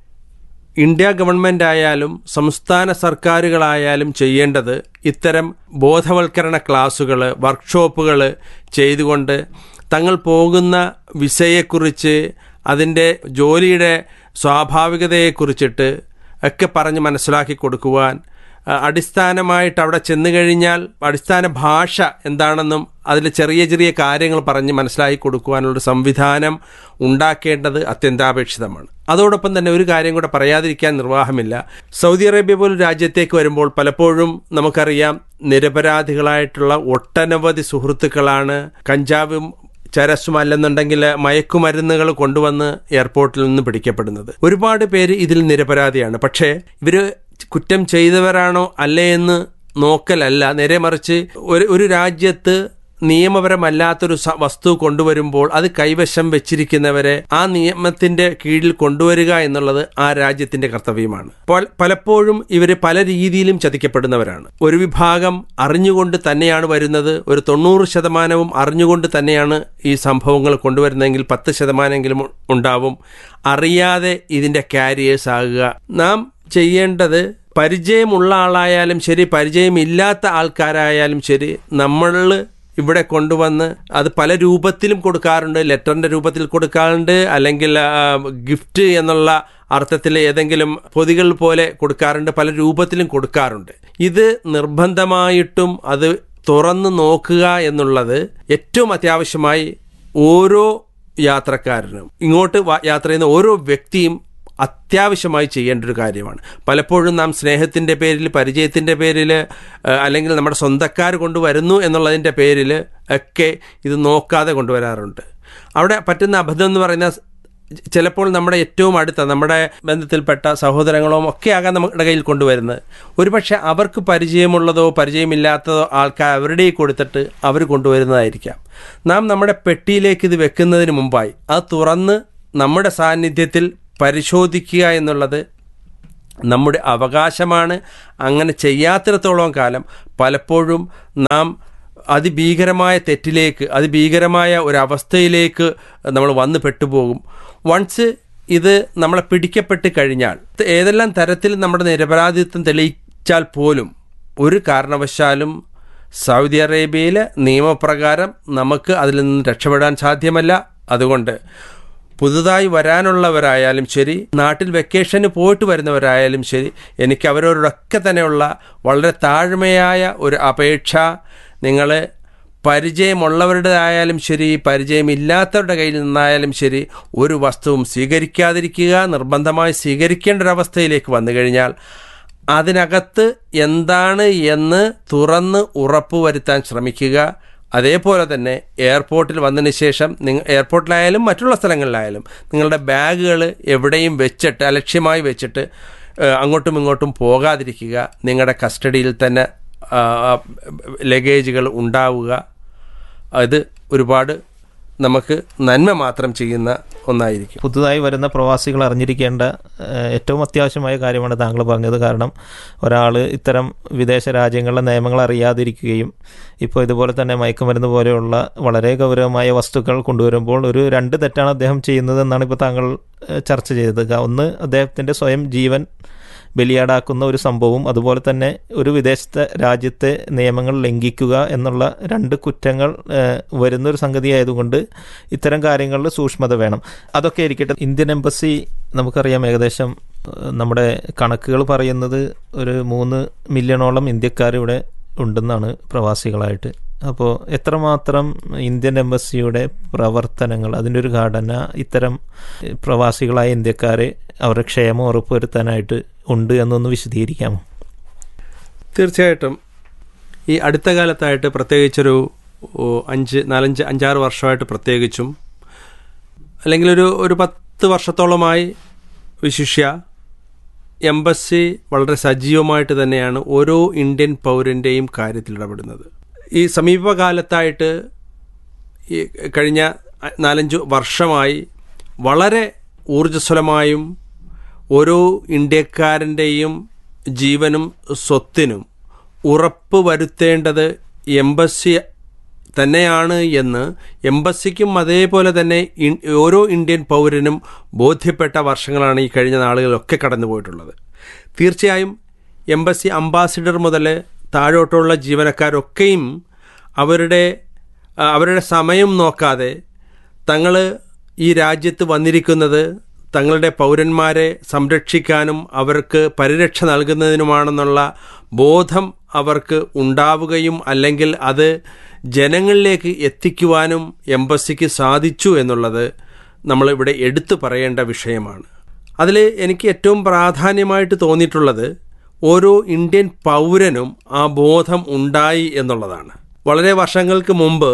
ഇന്ത്യ ഗവൺമെൻറ് ആയാലും സംസ്ഥാന സർക്കാരുകളായാലും ചെയ്യേണ്ടത് ഇത്തരം ബോധവൽക്കരണ ക്ലാസ്സുകൾ വർക്ക്ഷോപ്പുകൾ ചെയ്തുകൊണ്ട് തങ്ങൾ പോകുന്ന വിസയെക്കുറിച്ച് അതിൻ്റെ ജോലിയുടെ സ്വാഭാവികതയെക്കുറിച്ചിട്ട് ഒക്കെ പറഞ്ഞ് മനസ്സിലാക്കി കൊടുക്കുവാൻ ആ, അടിസ്ഥാനമായിട്ട് അവിടെ ചെന്ന് കഴിഞ്ഞാൽ അടിസ്ഥാന ഭാഷ എന്താണെന്നും അതിൽ ചെറിയ ചെറിയ കാര്യങ്ങൾ പറഞ്ഞ് മനസ്സിലാക്കി കൊടുക്കുവാനുള്ളൊരു സംവിധാനം ഉണ്ടാക്കേണ്ടത് അത്യന്താപേക്ഷിതമാണ് അതോടൊപ്പം തന്നെ ഒരു കാര്യം കൂടെ പറയാതിരിക്കാൻ നിർവാഹമില്ല സൗദി അറേബ്യ പോലും രാജ്യത്തേക്ക് വരുമ്പോൾ പലപ്പോഴും നമുക്കറിയാം നിരപരാധികളായിട്ടുള്ള ഒട്ടനവധി സുഹൃത്തുക്കളാണ് കഞ്ചാവും ചരസും അല്ലെന്നുണ്ടെങ്കിൽ മയക്കുമരുന്നുകൾ കൊണ്ടുവന്ന് എയർപോർട്ടിൽ നിന്ന് പിടിക്കപ്പെടുന്നത് ഒരുപാട് പേര് ഇതിൽ നിരപരാധിയാണ് പക്ഷേ ഇവര് കുറ്റം ചെയ്തവരാണോ അല്ലേ എന്ന് നോക്കലല്ല നേരെ മറിച്ച് ഒരു ഒരു രാജ്യത്ത് നിയമപരമല്ലാത്തൊരു സ- വസ്തു കൊണ്ടുവരുമ്പോൾ അത് കൈവശം വെച്ചിരിക്കുന്നവരെ ആ നിയമത്തിന്റെ കീഴിൽ കൊണ്ടുവരിക എന്നുള്ളത് ആ രാജ്യത്തിന്റെ കർത്തവ്യമാണ് പല- പലപ്പോഴും ഇവര് പല രീതിയിലും ചതിക്കപ്പെടുന്നവരാണ് ഒരു വിഭാഗം അറിഞ്ഞുകൊണ്ട് തന്നെയാണ് വരുന്നത് ഒരു തൊണ്ണൂറ് ശതമാനവും അറിഞ്ഞുകൊണ്ട് തന്നെയാണ് ഈ സംഭവങ്ങൾ കൊണ്ടുവരുന്നതെങ്കിൽ പത്ത് ശതമാനമെങ്കിലും ഉണ്ടാവും അറിയാതെ ഇതിന്റെ കാരിയേഴ്സ് ആകുക നാം ചെയ്യേണ്ടത് പരിചയമുള്ള ആളായാലും ശരി പരിചയമില്ലാത്ത ആൾക്കാരായാലും ശരി നമ്മൾ ഇവിടെ കൊണ്ടുവന്ന് അത് പല രൂപത്തിലും കൊടുക്കാറുണ്ട് ലെറ്ററിന്റെ രൂപത്തിൽ കൊടുക്കാറുണ്ട് അല്ലെങ്കിൽ ആ, ഗിഫ്റ്റ് എന്നുള്ള അർത്ഥത്തിൽ ഏതെങ്കിലും പൊതികൾ പോലെ കൊടുക്കാറുണ്ട് പല രൂപത്തിലും കൊടുക്കാറുണ്ട് ഇത് നിർബന്ധമായിട്ടും അത് തുറന്നു നോക്കുക എന്നുള്ളത് ഏറ്റവും അത്യാവശ്യമായി ഓരോ യാത്രക്കാരനും ഇങ്ങോട്ട് വ- യാത്ര ചെയ്യുന്ന ഓരോ വ്യക്തിയും അത്യാവശ്യമായി ചെയ്യേണ്ട ഒരു കാര്യമാണ് പലപ്പോഴും നാം സ്നേഹത്തിൻ്റെ പേരിൽ പരിചയത്തിൻ്റെ പേരിൽ ഏഹ്, അല്ലെങ്കിൽ നമ്മുടെ സ്വന്തക്കാർ കൊണ്ടുവരുന്നു എന്നുള്ളതിൻ്റെ പേരിൽ ഒക്കെ ഇത് നോക്കാതെ കൊണ്ടുവരാറുണ്ട് അവിടെ പറ്റുന്ന അബദ്ധം എന്ന് പറയുന്ന ചിലപ്പോൾ നമ്മുടെ ഏറ്റവും അടുത്ത നമ്മുടെ ബന്ധത്തിൽപ്പെട്ട സഹോദരങ്ങളോ ഒക്കെ ആകാൻ നമ്മുടെ കയ്യിൽ കൊണ്ടുവരുന്നത് ഒരുപക്ഷെ അവർക്ക് പരിചയമുള്ളതോ പരിചയമില്ലാത്തതോ ആൾക്കാർ അവരുടെ കയ്യിൽ കൊടുത്തിട്ട് അവർ കൊണ്ടുവരുന്നതായിരിക്കാം നാം നമ്മുടെ പെട്ടിയിലേക്ക് ഇത് വെക്കുന്നതിന് മുമ്പായി അത് തുറന്ന് നമ്മുടെ സാന്നിധ്യത്തിൽ പരിശോധിക്കുക എന്നുള്ളത് നമ്മുടെ അവകാശമാണ് അങ്ങനെ ചെയ്യാത്തിടത്തോളം കാലം പലപ്പോഴും നാം അതിഭീകരമായ തെറ്റിലേക്ക് അതിഭീകരമായ ഒരു അവസ്ഥയിലേക്ക് നമ്മൾ വന്നു പെട്ടുപോകും വൺസ് ഇത് നമ്മളെ പിടിക്കപ്പെട്ട് കഴിഞ്ഞാൽ ഏതെല്ലാം തരത്തിൽ നമ്മുടെ നിരപരാധിത്വം തെളിയിച്ചാൽ പോലും ഒരു കാരണവശാലും സൗദി അറേബ്യയിലെ നിയമപ്രകാരം നമുക്ക് അതിൽ നിന്ന് രക്ഷപ്പെടാൻ സാധ്യമല്ല അതുകൊണ്ട് പുതുതായി വരാനുള്ളവരായാലും ശരി നാട്ടിൽ വെക്കേഷന് പോയിട്ട് വരുന്നവരായാലും ശരി എനിക്ക് അവരോടൊക്കെ തന്നെയുള്ള വളരെ താഴ്മയായ ഒരു അപേക്ഷ നിങ്ങൾ പരിചയമുള്ളവരുടെ ആയാലും ശരി പരിചയമില്ലാത്തവരുടെ കയ്യിൽ നിന്നായാലും ശരി ഒരു വസ്തുവും സ്വീകരിക്കാതിരിക്കുക നിർബന്ധമായി സ്വീകരിക്കേണ്ട ഒരവസ്ഥയിലേക്ക് വന്നു കഴിഞ്ഞാൽ അതിനകത്ത് എന്താണ് എന്ന് തുറന്ന് ഉറപ്പുവരുത്താൻ ശ്രമിക്കുക അതേപോലെ തന്നെ എയർപോർട്ടിൽ വന്നതിന് ശേഷം നിങ്ങൾ എയർപോർട്ടിലായാലും മറ്റുള്ള സ്ഥലങ്ങളിലായാലും നിങ്ങളുടെ ബാഗുകൾ എവിടെയും വെച്ചിട്ട് അലക്ഷ്യമായി വെച്ചിട്ട് ഏഹ്, അങ്ങോട്ടും ഇങ്ങോട്ടും പോകാതിരിക്കുക നിങ്ങളുടെ കസ്റ്റഡിയിൽ തന്നെ ആ, ലഗേജുകൾ ഉണ്ടാവുക അത് ഒരുപാട് നമുക്ക് നന്മ മാത്രം ചെയ്യുന്ന ഒന്നായിരിക്കും പുതുതായി വരുന്ന പ്രവാസികൾ അറിഞ്ഞിരിക്കേണ്ട ഏഹ്, ഏറ്റവും അത്യാവശ്യമായ കാര്യമാണ് താങ്കൾ പറഞ്ഞത് കാരണം ഒരാൾ ഇത്തരം വിദേശ രാജ്യങ്ങളിലെ നിയമങ്ങൾ അറിയാതിരിക്കുകയും ഇപ്പോൾ ഇതുപോലെ തന്നെ മയക്കുമരുന്ന് പോലെയുള്ള വളരെ ഗൗരവമായ വസ്തുക്കൾ കൊണ്ടുവരുമ്പോൾ ഒരു രണ്ട് തെറ്റാണ് അദ്ദേഹം ചെയ്യുന്നത് എന്നാണ് ഇപ്പോൾ താങ്കൾ ഏഹ്, ചർച്ച ചെയ്തത് ഒന്ന് അദ്ദേഹത്തിൻ്റെ സ്വയം ജീവൻ ബലിയാടാക്കുന്ന ഒരു സംഭവവും അതുപോലെ തന്നെ ഒരു വിദേശത്തെ രാജ്യത്തെ നിയമങ്ങൾ ലംഘിക്കുക എന്നുള്ള രണ്ട് കുറ്റങ്ങൾ ഏഹ്, വരുന്നൊരു സംഗതി ആയതുകൊണ്ട് ഇത്തരം കാര്യങ്ങളിൽ സൂക്ഷ്മത വേണം അതൊക്കെ ഇരിക്കട്ടെ ഇന്ത്യൻ എംബസി നമുക്കറിയാം ഏകദേശം ഏഹ്, നമ്മുടെ കണക്കുകൾ പറയുന്നത് ഒരു മൂന്ന് മില്യണോളം ഇന്ത്യക്കാർ ഇവിടെ ഉണ്ടെന്നാണ് പ്രവാസികളായിട്ട് അപ്പോൾ എത്രമാത്രം ഇന്ത്യൻ എംബസിയുടെ പ്രവർത്തനങ്ങൾ അതിൻ്റെ ഒരു ഘടന ഇത്തരം ഏഹ്, പ്രവാസികളായ ഇന്ത്യക്കാരെ അവരുടെ ക്ഷേമം ഉറപ്പുവരുത്താനായിട്ട് ഉണ്ട് എന്നൊന്ന് വിശദീകരിക്കാമോ തീർച്ചയായിട്ടും ഈ അടുത്ത കാലത്തായിട്ട് പ്രത്യേകിച്ചൊരു ഓ, അഞ്ച് നാലഞ്ച് അഞ്ചാറ് വർഷമായിട്ട് പ്രത്യേകിച്ചും അല്ലെങ്കിൽ ഒരു ഒരു പത്ത് വർഷത്തോളമായി വിശിഷ്യ എംബസി വളരെ സജീവമായിട്ട് തന്നെയാണ് ഓരോ ഇന്ത്യൻ പൗരൻ്റെയും കാര്യത്തിൽ ഇടപെടുന്നത് ഈ സമീപകാലത്തായിട്ട് ഈ കഴിഞ്ഞ നാലഞ്ച് വർഷമായി വളരെ ഊർജ്ജസ്വലമായും ഓരോ ഇന്ത്യക്കാരൻ്റെയും ജീവനും സ്വത്തിനും ഉറപ്പ് വരുത്തേണ്ടത് എംബസി തന്നെയാണ് എന്ന് എംബസിക്കും അതേപോലെ തന്നെ ഇൻ- ഓരോ ഇന്ത്യൻ പൗരനും ബോധ്യപ്പെട്ട വർഷങ്ങളാണ് ഈ കഴിഞ്ഞ നാളുകളിലൊക്കെ കടന്നുപോയിട്ടുള്ളത് തീർച്ചയായും എംബസി അംബാസിഡർ മുതൽ താഴോട്ടുള്ള ജീവനക്കാരൊക്കെയും അവരുടെ ആ, അവരുടെ സമയം നോക്കാതെ തങ്ങൾ ഈ രാജ്യത്ത് വന്നിരിക്കുന്നത് തങ്ങളുടെ പൗരന്മാരെ സംരക്ഷിക്കാനും അവർക്ക് പരിരക്ഷ നൽകുന്നതിനുമാണെന്നുള്ള ബോധം അവർക്ക് ഉണ്ടാവുകയും അല്ലെങ്കിൽ അത് ജനങ്ങളിലേക്ക് എത്തിക്കുവാനും എംബസിക്ക് സാധിച്ചു എന്നുള്ളത് നമ്മളിവിടെ എടുത്തു പറയേണ്ട വിഷയമാണ് അതിൽ എനിക്ക് ഏറ്റവും പ്രാധാന്യമായിട്ട് തോന്നിയിട്ടുള്ളത് ഓരോ ഇന്ത്യൻ പൗരനും ആ ബോധം ഉണ്ടായി എന്നുള്ളതാണ് വളരെ വർഷങ്ങൾക്ക് മുമ്പ്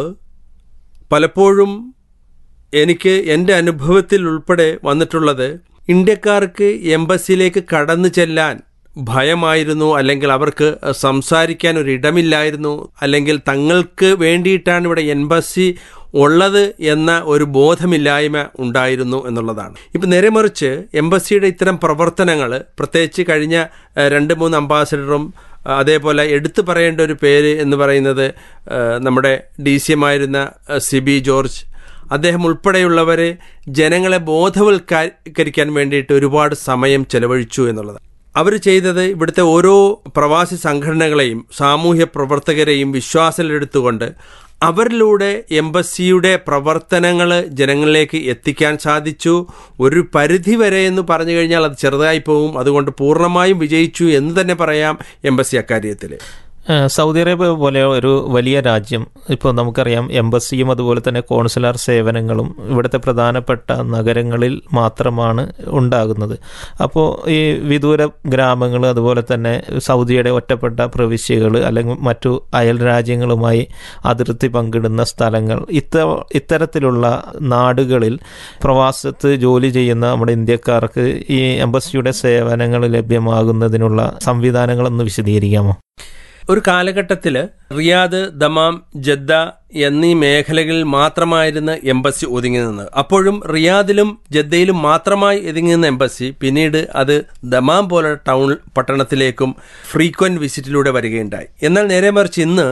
പലപ്പോഴും എനിക്ക് എൻ്റെ അനുഭവത്തിൽ ഉൾപ്പെടെ വന്നിട്ടുള്ളത് ഇന്ത്യക്കാർക്ക് എംബസിയിലേക്ക് കടന്നു ചെല്ലാൻ ഭയമായിരുന്നു അല്ലെങ്കിൽ അവർക്ക് സംസാരിക്കാൻ ഒരു ഇടമില്ലായിരുന്നു അല്ലെങ്കിൽ തങ്ങൾക്ക് വേണ്ടിയിട്ടാണ് ഇവിടെ എംബസി ഉള്ളത് എന്ന ഒരു ബോധമില്ലായ്മ ഉണ്ടായിരുന്നു എന്നുള്ളതാണ് ഇപ്പം നേരെ മറിച്ച് എംബസിയുടെ ഇത്തരം പ്രവർത്തനങ്ങൾ പ്രത്യേകിച്ച് കഴിഞ്ഞ ഏഹ്, രണ്ട് മൂന്ന് അംബാസഡറും ആ, അതേപോലെ എടുത്തു പറയേണ്ട ഒരു പേര് എന്ന് പറയുന്നത് ആ, നമ്മുടെ ഡി സി എം ആയിരുന്ന ആ, സിബി ജോർജ് അദ്ദേഹം ഉൾപ്പെടെയുള്ളവരെ ജനങ്ങളെ ബോധവൽക്കരിക്കാൻ വേണ്ടിയിട്ട് ഒരുപാട് സമയം ചെലവഴിച്ചു എന്നുള്ളത് അവർ ചെയ്തത് ഇവിടുത്തെ ഓരോ പ്രവാസി സംഘടനകളെയും സാമൂഹ്യ പ്രവർത്തകരെയും വിശ്വാസത്തിലെടുത്തുകൊണ്ട് അവരിലൂടെ എംബസിയുടെ പ്രവർത്തനങ്ങൾ ജനങ്ങളിലേക്ക് എത്തിക്കാൻ സാധിച്ചു ഒരു പരിധി വരെ എന്ന് പറഞ്ഞു കഴിഞ്ഞാൽ അത് ചെറുതായി പോകും അതുകൊണ്ട് പൂർണ്ണമായും വിജയിച്ചു എന്ന് തന്നെ പറയാം എംബസി അക്കാര്യത്തിൽ ഏഹ് സൗദി അറേബ്യ പോലെ ഒരു വലിയ രാജ്യം ഇപ്പോൾ നമുക്കറിയാം എംബസിയും അതുപോലെ തന്നെ കോൺസുലാർ സേവനങ്ങളും ഇവിടുത്തെ പ്രധാനപ്പെട്ട നഗരങ്ങളിൽ മാത്രമാണ് ഉണ്ടാകുന്നത് അപ്പോൾ ഈ വിദൂര ഗ്രാമങ്ങൾ അതുപോലെ തന്നെ സൗദിയുടെ ഒറ്റപ്പെട്ട പ്രവിശ്യകൾ അല്ലെങ്കിൽ മറ്റു അയൽ രാജ്യങ്ങളുമായി അതിർത്തി പങ്കിടുന്ന സ്ഥലങ്ങൾ ഇത്ത ഇത്തരത്തിലുള്ള നാടുകളിൽ പ്രവാസത്ത് ജോലി ചെയ്യുന്ന നമ്മുടെ ഇന്ത്യക്കാർക്ക് ഈ എംബസിയുടെ സേവനങ്ങൾ ലഭ്യമാകുന്നതിനുള്ള സംവിധാനങ്ങളൊന്ന് വിശദീകരിക്കാമോ ഒരു കാലഘട്ടത്തിൽ റിയാദ് ദമാം ജദ്ദ എന്നീ മേഖലകളിൽ മാത്രമായിരുന്നു എംബസി ഒതുങ്ങി നിന്നത് അപ്പോഴും റിയാദിലും ജദ്ദയിലും മാത്രമായി ഒതുങ്ങി നിന്ന എംബസി പിന്നീട് അത് ദമാം പോലെ ടൗൺ പട്ടണത്തിലേക്കും ഫ്രീക്വന്റ് വിസിറ്റിലൂടെ വരികയുണ്ടായി എന്നാൽ നേരെ മറിച്ച് ഇന്ന്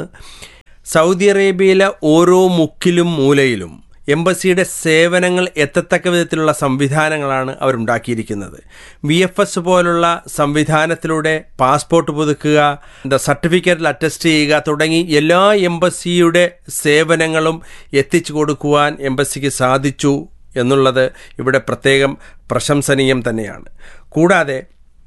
സൗദി അറേബ്യയിലെ ഓരോ മുക്കിലും മൂലയിലും എംബസിയുടെ സേവനങ്ങൾ എത്തത്തക്ക വിധത്തിലുള്ള സംവിധാനങ്ങളാണ് അവരുണ്ടാക്കിയിരിക്കുന്നത് വി എഫ് എസ് പോലുള്ള സംവിധാനത്തിലൂടെ പാസ്പോർട്ട് പുതുക്കുക എന്താ സർട്ടിഫിക്കറ്റിൽ അറ്റസ്റ്റ് ചെയ്യുക തുടങ്ങി എല്ലാ എംബസിയുടെ സേവനങ്ങളും എത്തിച്ചു കൊടുക്കുവാൻ എംബസിക്ക് സാധിച്ചു എന്നുള്ളത് ഇവിടെ പ്രത്യേകം പ്രശംസനീയം തന്നെയാണ് കൂടാതെ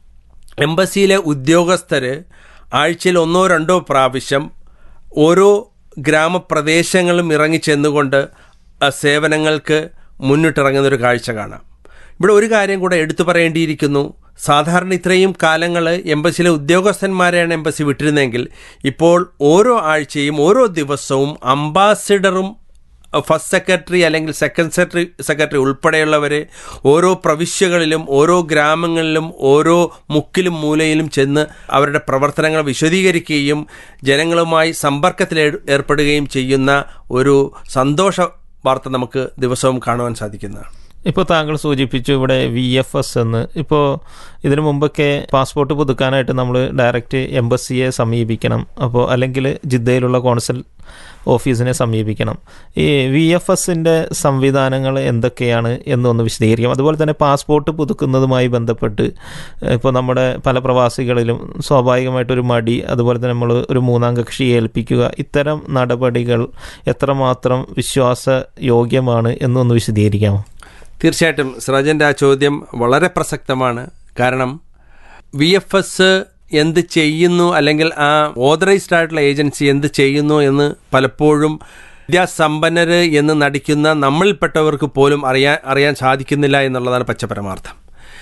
എംബസിയിലെ ഉദ്യോഗസ്ഥർ ആഴ്ചയിൽ ഒന്നോ രണ്ടോ പ്രാവശ്യം ഓരോ ഗ്രാമപ്രദേശങ്ങളും ഇറങ്ങിച്ചെന്നുകൊണ്ട് ആ സേവനങ്ങൾക്ക് മുന്നിട്ടിറങ്ങുന്ന ഒരു കാഴ്ച കാണാം ഇവിടെ ഒരു കാര്യം കൂടെ എടുത്തു പറയേണ്ടിയിരിക്കുന്നു സാധാരണ ഇത്രയും കാലങ്ങൾ എംബസിയിലെ ഉദ്യോഗസ്ഥന്മാരെയാണ് എംബസി വിട്ടിരുന്നതെങ്കിൽ ഇപ്പോൾ ഓരോ ആഴ്ചയും ഓരോ ദിവസവും അംബാസിഡറും ഫസ്റ്റ് സെക്രട്ടറി അല്ലെങ്കിൽ സെക്കൻഡ് സെക്രട്ടറി സെക്രട്ടറി ഉൾപ്പെടെയുള്ളവർ ഓരോ പ്രവിശ്യകളിലും ഓരോ ഗ്രാമങ്ങളിലും ഓരോ മുക്കിലും മൂലയിലും ചെന്ന് അവരുടെ പ്രവർത്തനങ്ങൾ വിശദീകരിക്കുകയും ജനങ്ങളുമായി സമ്പർക്കത്തിൽ ഏർ- ഏർപ്പെടുകയും ചെയ്യുന്ന ഒരു സന്തോഷ വാർത്ത നമുക്ക് ദിവസവും കാണുവാൻ സാധിക്കുന്നതാണ് ഇപ്പോൾ താങ്കൾ സൂചിപ്പിച്ചു ഇവിടെ വി എഫ് എസ് എന്ന് ഇപ്പോൾ ഇതിനു മുമ്പൊക്കെ പാസ്പോർട്ട് പുതുക്കാനായിട്ട് നമ്മൾ ഡയറക്റ്റ് എംബസിയെ സമീപിക്കണം അപ്പോൾ അല്ലെങ്കിൽ ജിദ്ദയിലുള്ള കോൺസൽ ഓഫീസിനെ സമീപിക്കണം ഈ വി എഫ് എസിൻ്റെ സംവിധാനങ്ങൾ എന്തൊക്കെയാണ് എന്നൊന്ന് വിശദീകരിക്കാം അതുപോലെ തന്നെ പാസ്പോർട്ട് പുതുക്കുന്നതുമായി ബന്ധപ്പെട്ട് ഇപ്പോൾ നമ്മുടെ പല പ്രവാസികളിലും സ്വാഭാവികമായിട്ടൊരു മടി അതുപോലെ തന്നെ നമ്മൾ ഒരു മൂന്നാം കക്ഷിയെ ഏൽപ്പിക്കുക ഇത്തരം നടപടികൾ എത്രമാത്രം വിശ്വാസയോഗ്യമാണ് എന്നൊന്ന് വിശദീകരിക്കാമോ തീർച്ചയായിട്ടും സിറാജൻ്റെ ആ ചോദ്യം വളരെ പ്രസക്തമാണ് കാരണം വി എഫ് എസ് എന്ത് ചെയ്യുന്നു അല്ലെങ്കിൽ ആ ഓതറൈസ്ഡ് ആയിട്ടുള്ള ഏജൻസി എന്ത് ചെയ്യുന്നു എന്ന് പലപ്പോഴും വിദ്യാസമ്പന്നര് എന്ന് നടിക്കുന്ന നമ്മളിൽപ്പെട്ടവർക്ക് പോലും അറിയാൻ അറിയാൻ സാധിക്കുന്നില്ല എന്നുള്ളതാണ് പച്ചപരമാർത്ഥം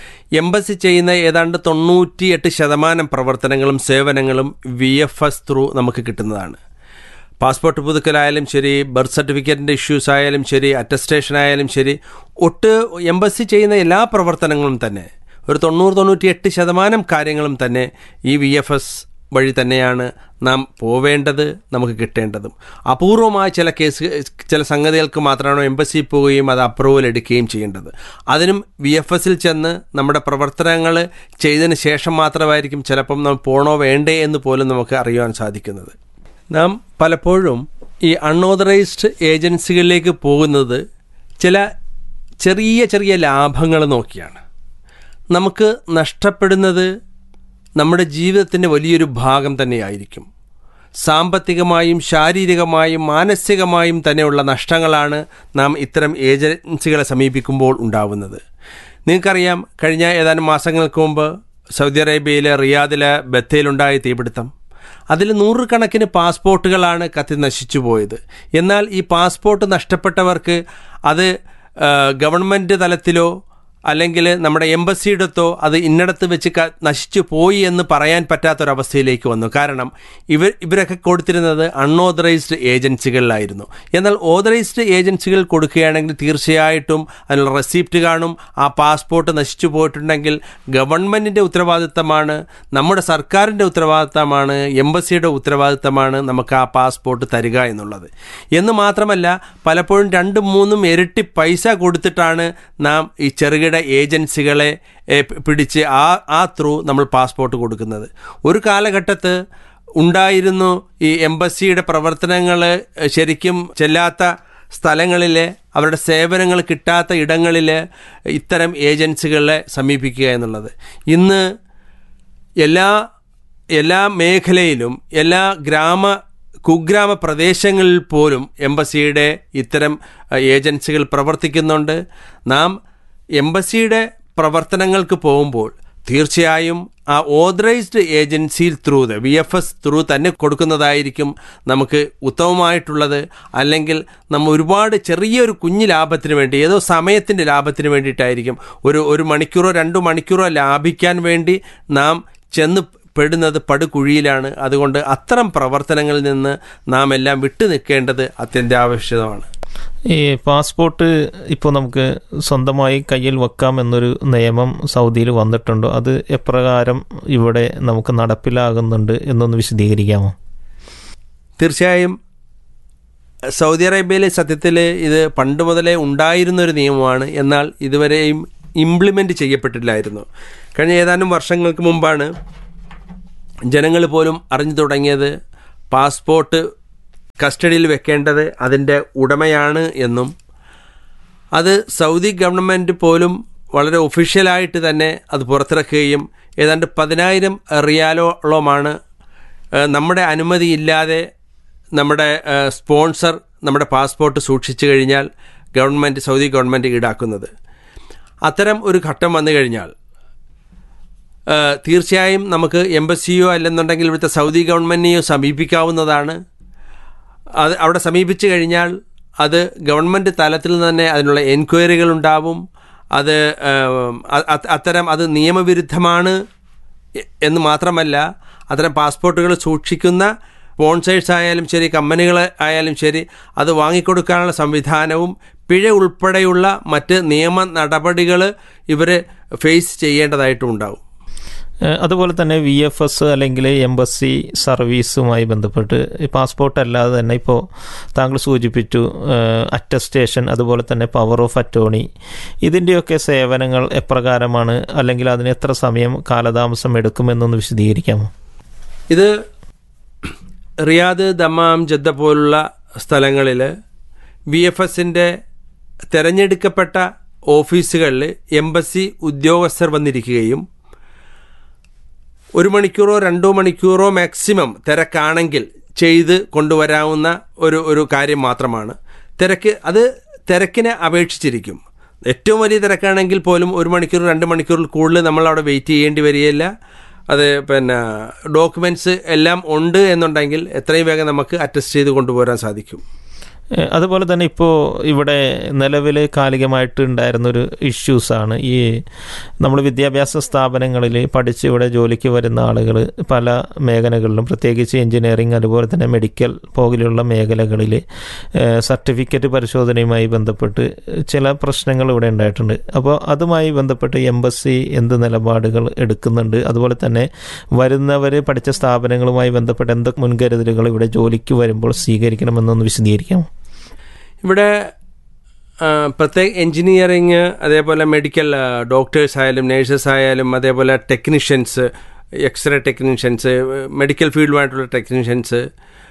എംബസി ചെയ്യുന്ന ഏതാണ്ട് തൊണ്ണൂറ്റിയെട്ട് ശതമാനം പ്രവർത്തനങ്ങളും സേവനങ്ങളും വി എഫ് എസ് ത്രൂ നമുക്ക് കിട്ടുന്നതാണ് പാസ്പോർട്ട് പുതുക്കലായാലും ശരി ബർത്ത് സർട്ടിഫിക്കറ്റിൻ്റെ ഇഷ്യൂസ് ആയാലും ശരി അറ്റസ്റ്റേഷൻ ആയാലും ശരി ഒട്ട് എംബസി ചെയ്യുന്ന എല്ലാ പ്രവർത്തനങ്ങളും തന്നെ ഒരു തൊണ്ണൂറ് തൊണ്ണൂറ്റി എട്ട് ശതമാനം കാര്യങ്ങളും തന്നെ ഈ വി എഫ് എസ് വഴി തന്നെയാണ് നാം പോവേണ്ടത് നമുക്ക് കിട്ടേണ്ടതും അപൂർവമായ ചില കേസ് ചില സംഗതികൾക്ക് മാത്രമാണ് എംബസി പോവുകയും അത് അപ്രൂവൽ എടുക്കുകയും ചെയ്യേണ്ടത് അതിനും വി എഫ് എസിൽ ചെന്ന് നമ്മുടെ പ്രവർത്തനങ്ങൾ ചെയ്തതിന് ശേഷം മാത്രമായിരിക്കും ചിലപ്പം നാം പോണോ വേണ്ടേ എന്ന് പോലും നമുക്ക് അറിയാൻ സാധിക്കുന്നത് നാം പലപ്പോഴും ഈ അൺഓതറൈസ്ഡ് ഏജൻസികളിലേക്ക് പോകുന്നത് ചില ചെറിയ ചെറിയ ലാഭങ്ങൾ നോക്കിയാണ് നമുക്ക് നഷ്ടപ്പെടുന്നത് നമ്മുടെ ജീവിതത്തിൻ്റെ വലിയൊരു ഭാഗം തന്നെയായിരിക്കും സാമ്പത്തികമായും ശാരീരികമായും മാനസികമായും തന്നെയുള്ള നഷ്ടങ്ങളാണ് നാം ഇത്തരം ഏജൻസികളെ സമീപിക്കുമ്പോൾ ഉണ്ടാവുന്നത് നിങ്ങൾക്കറിയാം കഴിഞ്ഞ ഏതാനും മാസങ്ങൾക്ക് മുമ്പ് സൗദി അറേബ്യയിലെ റിയാദിലെ ബത്തയിലുണ്ടായ തീപിടുത്തം അതിൽ നൂറുകണക്കിന് പാസ്പോർട്ടുകളാണ് കത്തി നശിച്ചു പോയത് എന്നാൽ ഈ പാസ്പോർട്ട് നഷ്ടപ്പെട്ടവർക്ക് അത് ആ, ഗവൺമെൻറ് തലത്തിലോ അല്ലെങ്കിൽ നമ്മുടെ എംബസിയിടത്തോ അത് ഇന്നടത്ത് വെച്ച് ക- നശിച്ചു പോയി എന്ന് പറയാൻ പറ്റാത്തൊരവസ്ഥയിലേക്ക് വന്നു കാരണം ഇവർ ഇവരൊക്കെ കൊടുത്തിരുന്നത് അൺഓതറൈസ്ഡ് ഏജൻസികളിലായിരുന്നു എന്നാൽ ഓതറൈസ്ഡ് ഏജൻസികൾ കൊടുക്കുകയാണെങ്കിൽ തീർച്ചയായിട്ടും അതിനുള്ള റെസിപ്റ്റ് കാണും ആ പാസ്പോർട്ട് നശിച്ചു പോയിട്ടുണ്ടെങ്കിൽ ഗവൺമെൻറ്റിൻ്റെ ഉത്തരവാദിത്തമാണ് നമ്മുടെ സർക്കാരിൻ്റെ ഉത്തരവാദിത്തമാണ് എംബസിയുടെ ഉത്തരവാദിത്തമാണ് നമുക്ക് ആ പാസ്പോർട്ട് തരിക എന്നുള്ളത് എന്ന് മാത്രമല്ല പലപ്പോഴും രണ്ടും മൂന്നും ഇരട്ടി പൈസ കൊടുത്തിട്ടാണ് നാം ഈ ചെറുകിട ഏജൻസികളെ ഏ, പി- പിടിച്ച് ആ ആ ത്രൂ നമ്മൾ പാസ്പോർട്ട് കൊടുക്കുന്നത് ഒരു കാലഘട്ടത്ത് ഉണ്ടായിരുന്നു ഈ എംബസിയുടെ പ്രവർത്തനങ്ങൾ ശരിക്കും ചെല്ലാത്ത സ്ഥലങ്ങളിൽ അവരുടെ സേവനങ്ങൾ കിട്ടാത്ത ഇടങ്ങളിൽ ഇത്തരം ഏജൻസികളെ സമീപിക്കുക എന്നുള്ളത് ഇന്ന് എല്ലാ എല്ലാ മേഖലയിലും എല്ലാ ഗ്രാമ കുഗ്രാമ പ്രദേശങ്ങളിൽ പോലും എംബസിയുടെ ഇത്തരം അഹ്, ഏജൻസികൾ പ്രവർത്തിക്കുന്നുണ്ട് നാം എംബസിയുടെ പ്രവർത്തനങ്ങൾക്ക് പോകുമ്പോൾ തീർച്ചയായും ആ authorised agency through V F S through തന്നെ കൊടുക്കുന്നതായിരിക്കും നമുക്ക് ഉത്തമമായിട്ടുള്ളത് അല്ലെങ്കിൽ നമ്മൾ ഒരുപാട് ചെറിയൊരു കുഞ്ഞു ലാഭത്തിന് വേണ്ടി ഏതോ സമയത്തിൻ്റെ ലാഭത്തിന് വേണ്ടിയിട്ടായിരിക്കും ഒരു ഒരു മണിക്കൂറോ രണ്ട് മണിക്കൂറോ ലാഭിക്കാൻ വേണ്ടി നാം ചെന്ന് പെടുന്നത് പടുകുഴിയിലാണ് അതുകൊണ്ട് അത്തരം പ്രവർത്തനങ്ങളിൽ നിന്ന് നാം എല്ലാം വിട്ടു നിൽക്കേണ്ടത് അത്യന്താപേക്ഷിതമാണ് ഈ പാസ്പോർട്ട് ഇപ്പോൾ നമുക്ക് സ്വന്തമായി കയ്യിൽ വെക്കാം എന്നൊരു നിയമം സൗദിയിൽ വന്നിട്ടുണ്ടോ അത് എപ്രകാരം ഇവിടെ നമുക്ക് നടപ്പിലാകുന്നുണ്ട് എന്നൊന്ന് വിശദീകരിക്കാമോ തീർച്ചയായും സൗദി അറേബ്യയിൽ സത്യത്തിൽ ഇത് പണ്ട് മുതലേ ഉണ്ടായിരുന്ന ഒരു നിയമമാണ് എന്നാൽ ഇതുവരെയും ഇംപ്ലിമെൻ്റ് ചെയ്യപ്പെട്ടില്ലായിരുന്നു കഴിഞ്ഞ ഏതാനും വർഷങ്ങൾക്ക് മുമ്പാണ് ജനങ്ങൾ പോലും അറിഞ്ഞു തുടങ്ങിയത് പാസ്പോർട്ട് കസ്റ്റഡിയിൽ വെക്കേണ്ടത് അതിൻ്റെ ഉടമയാണ് എന്നും അത് സൗദി ഗവൺമെൻറ് പോലും വളരെ ഒഫീഷ്യലായിട്ട് തന്നെ അത് പുറത്തിറക്കുകയും ഏതാണ്ട് പതിനായിരം റിയാലോളമാണ് ഏഹ്, നമ്മുടെ അനുമതിയില്ലാതെ നമ്മുടെ ഏഹ്, സ്പോൺസർ നമ്മുടെ പാസ്പോർട്ട് സൂക്ഷിച്ചു കഴിഞ്ഞാൽ ഗവൺമെൻറ് സൗദി ഗവൺമെൻറ് ഈടാക്കുന്നത് അത്തരം ഒരു ഘട്ടം വന്നു കഴിഞ്ഞാൽ ഏഹ്, തീർച്ചയായും നമുക്ക് എംബസിയോ അല്ലെന്നുണ്ടെങ്കിൽ ഇവിടുത്തെ സൗദി ഗവൺമെൻറ്റിനെയോ സമീപിക്കാവുന്നതാണ് അത് അവിടെ സമീപിച്ചു കഴിഞ്ഞാൽ അത് ഗവൺമെൻറ് തലത്തിൽ തന്നെ അതിനുള്ള എൻക്വയറികൾ ഉണ്ടാവും അത് ഏം, അ- അ- അത്തരം അത് നിയമവിരുദ്ധമാണ് എ- എന്ന് മാത്രമല്ല അത്തരം പാസ്പോർട്ടുകൾ സൂക്ഷിക്കുന്ന സ്പോൺസേഴ്സ് ആയാലും ശരി കമ്പനികൾ ആയാലും ശരി അത് വാങ്ങിക്കൊടുക്കാനുള്ള സംവിധാനവും പിഴ ഉൾപ്പെടെയുള്ള മറ്റ് നിയമ നടപടികൾ ഇവർ ഫേസ് ചെയ്യേണ്ടതായിട്ടും ഉണ്ടാവും ഏഹ് അതുപോലെ തന്നെ വി എഫ് എസ് അല്ലെങ്കിൽ എംബസി സർവീസുമായി ബന്ധപ്പെട്ട് ഈ പാസ്പോർട്ട് അല്ലാതെ തന്നെ ഇപ്പോൾ താങ്കൾ സൂചിപ്പിച്ചു അറ്റസ്റ്റേഷൻ അതുപോലെ തന്നെ പവർ ഓഫ് അറ്റോണി ഇതിൻ്റെയൊക്കെ സേവനങ്ങൾ എപ്രകാരമാണ് അല്ലെങ്കിൽ അതിന് എത്ര സമയം കാലതാമസം എടുക്കുമെന്നൊന്ന് വിശദീകരിക്കാമോ ഇത് റിയാദ് ദമാം ജദ്ദ പോലുള്ള സ്ഥലങ്ങളിൽ വി എഫ് എസിൻ്റെ തിരഞ്ഞെടുക്കപ്പെട്ട ഓഫീസുകളിൽ എംബസി ഉദ്യോഗസ്ഥർ വന്നിരിക്കുകയും ഒരു മണിക്കൂറോ രണ്ടോ മണിക്കൂറോ മാക്സിമം തിരക്കാണെങ്കിൽ ചെയ്ത് കൊണ്ടുവരാവുന്ന ഒരു ഒരു കാര്യം മാത്രമാണ് തിരക്ക് അത് തിരക്കിനെ അപേക്ഷിച്ചിരിക്കും ഏറ്റവും വലിയ തിരക്കാണെങ്കിൽ പോലും ഒരു മണിക്കൂർ രണ്ട് മണിക്കൂറിൽ കൂടുതൽ നമ്മൾ അവിടെ വെയിറ്റ് ചെയ്യേണ്ടി വരികയില്ല അത് പിന്നെ ഡോക്യുമെൻറ്റ്സ് എല്ലാം ഉണ്ട് എന്നുണ്ടെങ്കിൽ എത്രയും വേഗം നമുക്ക് അറ്റസ്റ്റ് ചെയ്ത് കൊണ്ടുപോരാൻ സാധിക്കും ഏഹ് അതുപോലെ തന്നെ ഇപ്പോൾ ഇവിടെ നിലവിൽ കാലികമായിട്ട് ഉണ്ടായിരുന്നൊരു ഇഷ്യൂസാണ് ഈ നമ്മൾ വിദ്യാഭ്യാസ സ്ഥാപനങ്ങളിൽ പഠിച്ച് ഇവിടെ ജോലിക്ക് വരുന്ന ആളുകൾ പല മേഖലകളിലും പ്രത്യേകിച്ച് എഞ്ചിനീയറിംഗ് അതുപോലെ തന്നെ മെഡിക്കൽ പോലെയുള്ള മേഖലകളിൽ സർട്ടിഫിക്കറ്റ് പരിശോധനയുമായി ബന്ധപ്പെട്ട് ചില പ്രശ്നങ്ങൾ ഇവിടെ ഉണ്ടായിട്ടുണ്ട് അപ്പോൾ അതുമായി ബന്ധപ്പെട്ട് എംബസി എന്ത് നിലപാടുകൾ എടുക്കുന്നുണ്ട് അതുപോലെ തന്നെ വരുന്നവർ പഠിച്ച സ്ഥാപനങ്ങളുമായി ബന്ധപ്പെട്ട് എന്തൊക്കെ മുൻകരുതലുകൾ ഇവിടെ ജോലിക്ക് വരുമ്പോൾ സ്വീകരിക്കണമെന്നൊന്ന് വിശദീകരിക്കാമോ ഇവിടെ ആ, പ്രത്യേക എൻജിനീയറിങ് അതേപോലെ മെഡിക്കൽ ഡോക്ടേഴ്സ് ആയാലും നേഴ്സസ് ആയാലും അതേപോലെ ടെക്നീഷ്യൻസ് എക്സ്റേ ടെക്നീഷ്യൻസ് മെഡിക്കൽ ഫീൽഡുമായിട്ടുള്ള ടെക്നീഷ്യൻസ്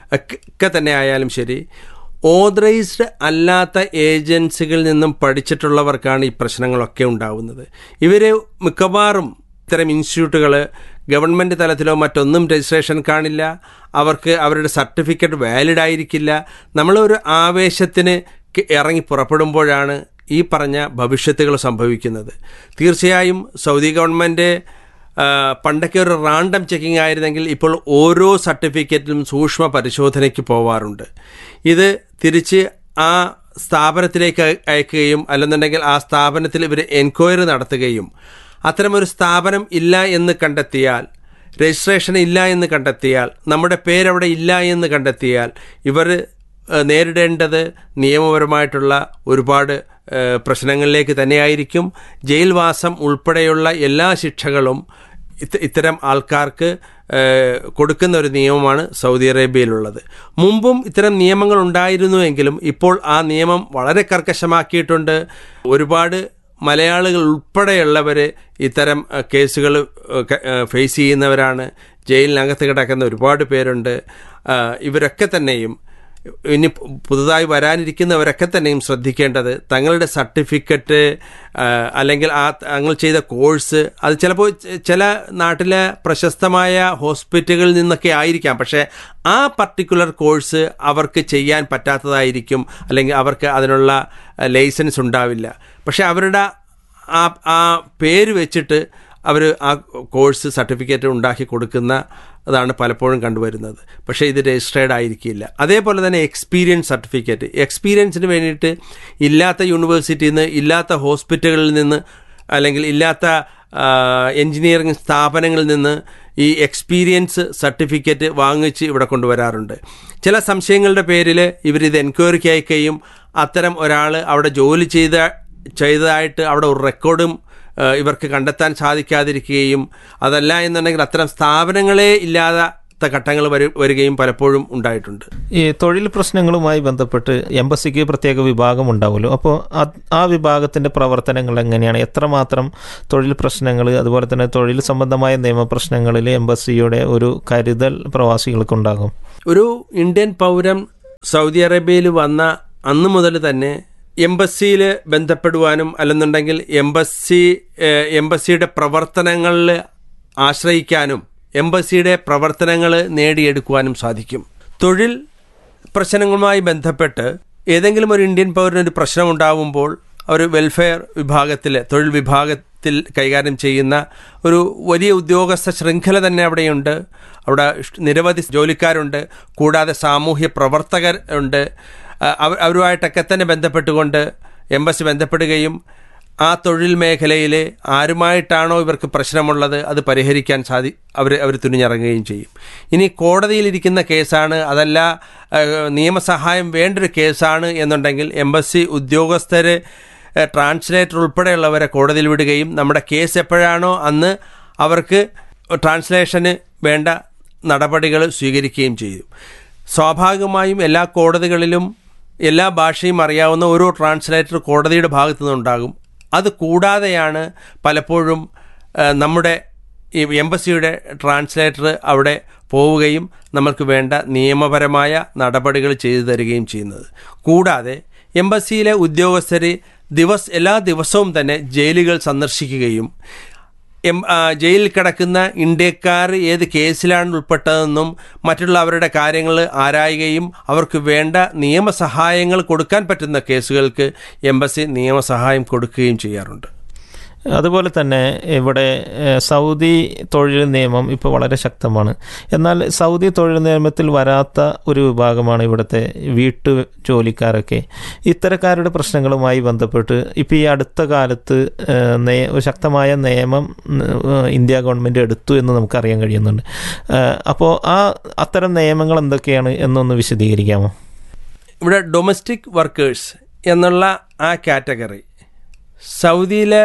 ഒക്കെ തന്നെ ആയാലും ശരി ഓതറൈസ്ഡ് അല്ലാത്ത ഏജൻസികളിൽ നിന്നും പഠിച്ചിട്ടുള്ളവർക്കാണ് ഈ പ്രശ്നങ്ങളൊക്കെ ഉണ്ടാവുന്നത് ഇവർ മിക്കവാറും ഇത്തരം ഇൻസ്റ്റിറ്റ്യൂട്ടുകൾ ഗവൺമെൻറ് തലത്തിലോ മറ്റൊന്നും രജിസ്ട്രേഷൻ കാണില്ല അവർക്ക് അവരുടെ സർട്ടിഫിക്കറ്റ് വാലിഡ് ആയിരിക്കില്ല നമ്മളൊരു ആവേശത്തിന് ക- ഇറങ്ങി പുറപ്പെടുമ്പോഴാണ് ഈ പറഞ്ഞ ഭവിഷ്യത്തുകൾ സംഭവിക്കുന്നത് തീർച്ചയായും സൗദി ഗവൺമെൻറ് ആ, പണ്ടൊക്കെ ഒരു റാൻഡം ചെക്കിംഗ് ആയിരുന്നെങ്കിൽ ഇപ്പോൾ ഓരോ സർട്ടിഫിക്കറ്റിലും സൂക്ഷ്മ പരിശോധനയ്ക്ക് പോവാറുണ്ട് ഇത് തിരിച്ച് ആ സ്ഥാപനത്തിലേക്ക് അയ- അയക്കുകയും അല്ലെന്നുണ്ടെങ്കിൽ ആ സ്ഥാപനത്തിൽ ഇവർ എൻക്വയറി നടത്തുകയും അത്തരമൊരു സ്ഥാപനം ഇല്ല എന്ന് കണ്ടെത്തിയാൽ രജിസ്ട്രേഷൻ ഇല്ല എന്ന് കണ്ടെത്തിയാൽ നമ്മുടെ പേരവിടെ ഇല്ല എന്ന് കണ്ടെത്തിയാൽ ഇവർ ഏഹ്, നേരിടേണ്ടത് നിയമപരമായിട്ടുള്ള ഒരുപാട് ഏഹ്, പ്രശ്നങ്ങളിലേക്ക് തന്നെയായിരിക്കും ജയിൽവാസം ഉൾപ്പെടെയുള്ള എല്ലാ ശിക്ഷകളും ഇത്- ഇത്തരം ആൾക്കാർക്ക് ഏഹ്, കൊടുക്കുന്ന ഒരു നിയമമാണ് സൗദി അറേബ്യയിലുള്ളത് മുമ്പും ഇത്തരം നിയമങ്ങൾ ഉണ്ടായിരുന്നുവെങ്കിലും ഇപ്പോൾ ആ നിയമം വളരെ കർക്കശമാക്കിയിട്ടുണ്ട് ഒരുപാട് മലയാളികൾ ഉൾപ്പെടെയുള്ളവർ ഇത്തരം കേസുകൾ ഫേസ് ചെയ്യുന്നവരാണ് ജയിലിനകത്ത് കിടക്കുന്ന ഒരുപാട് പേരുണ്ട് ആ, ഇവരൊക്കെ തന്നെയും ഇനി പുതുതായി വരാനിരിക്കുന്നവരൊക്കെ തന്നെയും ശ്രദ്ധിക്കേണ്ടത് തങ്ങളുടെ സർട്ടിഫിക്കറ്റ് ആ, അല്ലെങ്കിൽ ആ തങ്ങൾ ചെയ്ത കോഴ്സ് അത് ചിലപ്പോൾ ച- ചില നാട്ടിലെ പ്രശസ്തമായ ഹോസ്പിറ്റലുകളിൽ നിന്നൊക്കെ ആയിരിക്കാം പക്ഷേ ആ പർട്ടിക്കുലർ കോഴ്സ് അവർക്ക് ചെയ്യാൻ പറ്റാത്തതായിരിക്കും അല്ലെങ്കിൽ അവർക്ക് അതിനുള്ള ലൈസൻസ് ഉണ്ടാവില്ല പക്ഷേ അവരുടെ ആ ആ പേര് വെച്ചിട്ട് അവർ ആ കോഴ്സ് സർട്ടിഫിക്കറ്റ് ഉണ്ടാക്കി കൊടുക്കുന്ന അതാണ് പലപ്പോഴും കണ്ടുവരുന്നത് പക്ഷേ ഇത് രജിസ്ട്രേഡ് ആയിരിക്കില്ല അതേപോലെ തന്നെ എക്സ്പീരിയൻസ് സർട്ടിഫിക്കറ്റ് എക്സ്പീരിയൻസിന് വേണ്ടിയിട്ട് ഇല്ലാത്ത യൂണിവേഴ്സിറ്റിയിൽ നിന്ന് ഇല്ലാത്ത ഹോസ്പിറ്റലുകളിൽ നിന്ന് അല്ലെങ്കിൽ ഇല്ലാത്ത എൻജിനീയറിംഗ് സ്ഥാപനങ്ങളിൽ നിന്ന് ഈ എക്സ്പീരിയൻസ് സർട്ടിഫിക്കറ്റ് വാങ്ങിച്ച് ഇവിടെ കൊണ്ടുവരാറുണ്ട് ചില സംശയങ്ങളുടെ പേരിൽ ഇവരിത് എൻക്വയറിക്ക് അയക്കുകയും അത്തരം ഒരാൾ അവിടെ ജോലി ചെയ്ത ചെയ്തതായിട്ട് അവിടെ ഒരു റെക്കോർഡും ഏഹ്, ഇവർക്ക് കണ്ടെത്താൻ സാധിക്കാതിരിക്കുകയും അതല്ല എന്നുണ്ടെങ്കിൽ അത്തരം സ്ഥാപനങ്ങളെ ഇല്ലാത്ത ഘട്ടങ്ങൾ വരു- വരികയും പലപ്പോഴും ഉണ്ടായിട്ടുണ്ട് ഈ തൊഴിൽ പ്രശ്നങ്ങളുമായി ബന്ധപ്പെട്ട് എംബസിക്ക് പ്രത്യേക വിഭാഗം ഉണ്ടാവുമല്ലോ അപ്പോൾ ആ വിഭാഗത്തിന്റെ പ്രവർത്തനങ്ങൾ എങ്ങനെയാണ് എത്രമാത്രം തൊഴിൽ പ്രശ്നങ്ങൾ അതുപോലെ തന്നെ തൊഴിൽ സംബന്ധമായ നിയമപ്രശ്നങ്ങളിൽ എംബസിയുടെ ഒരു കരുതൽ പ്രവാസികൾക്കുണ്ടാകും ഒരു ഇന്ത്യൻ പൗരൻ സൗദി അറേബ്യയിൽ വന്ന അന്ന് മുതൽ തന്നെ എംബസിയിൽ ബന്ധപ്പെടുവാനും അല്ലെന്നുണ്ടെങ്കിൽ എംബസി ഏഹ്, എംബസിയുടെ പ്രവർത്തനങ്ങളിൽ ആശ്രയിക്കാനും എംബസിയുടെ പ്രവർത്തനങ്ങൾ നേടിയെടുക്കുവാനും സാധിക്കും തൊഴിൽ പ്രശ്നങ്ങളുമായി ബന്ധപ്പെട്ട് ഏതെങ്കിലും ഒരു ഇന്ത്യൻ പൗരന് ഒരു പ്രശ്നമുണ്ടാവുമ്പോൾ ഒരു വെൽഫെയർ വിഭാഗത്തിൽ തൊഴിൽ വിഭാഗത്തിൽ കൈകാര്യം ചെയ്യുന്ന ഒരു വലിയ ഉദ്യോഗസ്ഥ ശൃംഖല തന്നെ അവിടെയുണ്ട് അവിടെ ഇഷ്- നിരവധി ജോലിക്കാരുണ്ട് കൂടാതെ സാമൂഹ്യ പ്രവർത്തകർ ഉണ്ട് ആ, അവ- അവരുമായിട്ടൊക്കെ തന്നെ ബന്ധപ്പെട്ടുകൊണ്ട് എംബസി ബന്ധപ്പെടുകയും ആ തൊഴിൽ മേഖലയിൽ ആരുമായിട്ടാണോ ഇവർക്ക് പ്രശ്നമുള്ളത് അത് പരിഹരിക്കാൻ സാധി അവർ അവർ തുനിഞ്ഞിറങ്ങുകയും ചെയ്യും ഇനി കോടതിയിലിരിക്കുന്ന കേസാണ് അതല്ല ഏഹ്, നിയമസഹായം വേണ്ടൊരു കേസാണ് എന്നുണ്ടെങ്കിൽ എംബസി ഉദ്യോഗസ്ഥർ ട്രാൻസ്ലേറ്റർ ഉൾപ്പെടെയുള്ളവരെ കോടതിയിൽ വിടുകയും നമ്മുടെ കേസ് എപ്പോഴാണോ അന്ന് അവർക്ക് ട്രാൻസ്ലേഷന് വേണ്ട നടപടികൾ സ്വീകരിക്കുകയും ചെയ്യും സ്വാഭാവികമായും എല്ലാ കോടതികളിലും എല്ലാ ഭാഷയും അറിയാവുന്ന ഓരോ ട്രാൻസ്ലേറ്റർ കോടതിയുടെ ഭാഗത്തു നിന്നുണ്ടാകും അത് കൂടാതെയാണ് പലപ്പോഴും ആ, നമ്മുടെ ഈ എംബസിയുടെ ട്രാൻസ്ലേറ്റർ അവിടെ പോവുകയും നമുക്ക് വേണ്ട നിയമപരമായ നടപടികൾ ചെയ്തു തരികയും ചെയ്യുന്നത് കൂടാതെ എംബസിയിലെ ഉദ്യോഗസ്ഥർ ദിവസ് എല്ലാ ദിവസവും തന്നെ ജയിലുകൾ സന്ദർശിക്കുകയും എം ആ, ജയിലിൽ കിടക്കുന്ന ഇന്ത്യക്കാർ ഏത് കേസിലാണ് ഉൾപ്പെട്ടതെന്നും മറ്റുള്ള അവരുടെ കാര്യങ്ങൾ ആരായുകയും അവർക്ക് വേണ്ട നിയമസഹായങ്ങൾ കൊടുക്കാൻ പറ്റുന്ന കേസുകൾക്ക് എംബസി നിയമസഹായം കൊടുക്കുകയും ചെയ്യാറുണ്ട് അതുപോലെ തന്നെ ഇവിടെ ഏഹ്, സൗദി തൊഴിൽ നിയമം ഇപ്പോൾ വളരെ ശക്തമാണ് എന്നാൽ സൗദി തൊഴിൽ നിയമത്തിൽ വരാത്ത ഒരു വിഭാഗമാണ് ഇവിടുത്തെ വീട്ടു ജോലിക്കാരൊക്കെ ഇത്തരക്കാരുടെ പ്രശ്നങ്ങളുമായി ബന്ധപ്പെട്ട് ഇപ്പോൾ ഈ അടുത്ത കാലത്ത് ഏഹ്, നയ- ഒരു ശക്തമായ നിയമം ഏഹ്, ഇന്ത്യ ഗവൺമെൻറ് എടുത്തു എന്ന് നമുക്കറിയാൻ കഴിയുന്നുണ്ട് ഏഹ്, അപ്പോൾ ആ അത്തരം നിയമങ്ങൾ എന്തൊക്കെയാണ് എന്നൊന്ന് വിശദീകരിക്കാമോ ഇവിടെ ഡൊമസ്റ്റിക് വർക്കേഴ്സ് എന്നുള്ള ആ കാറ്റഗറി സൗദിയിലെ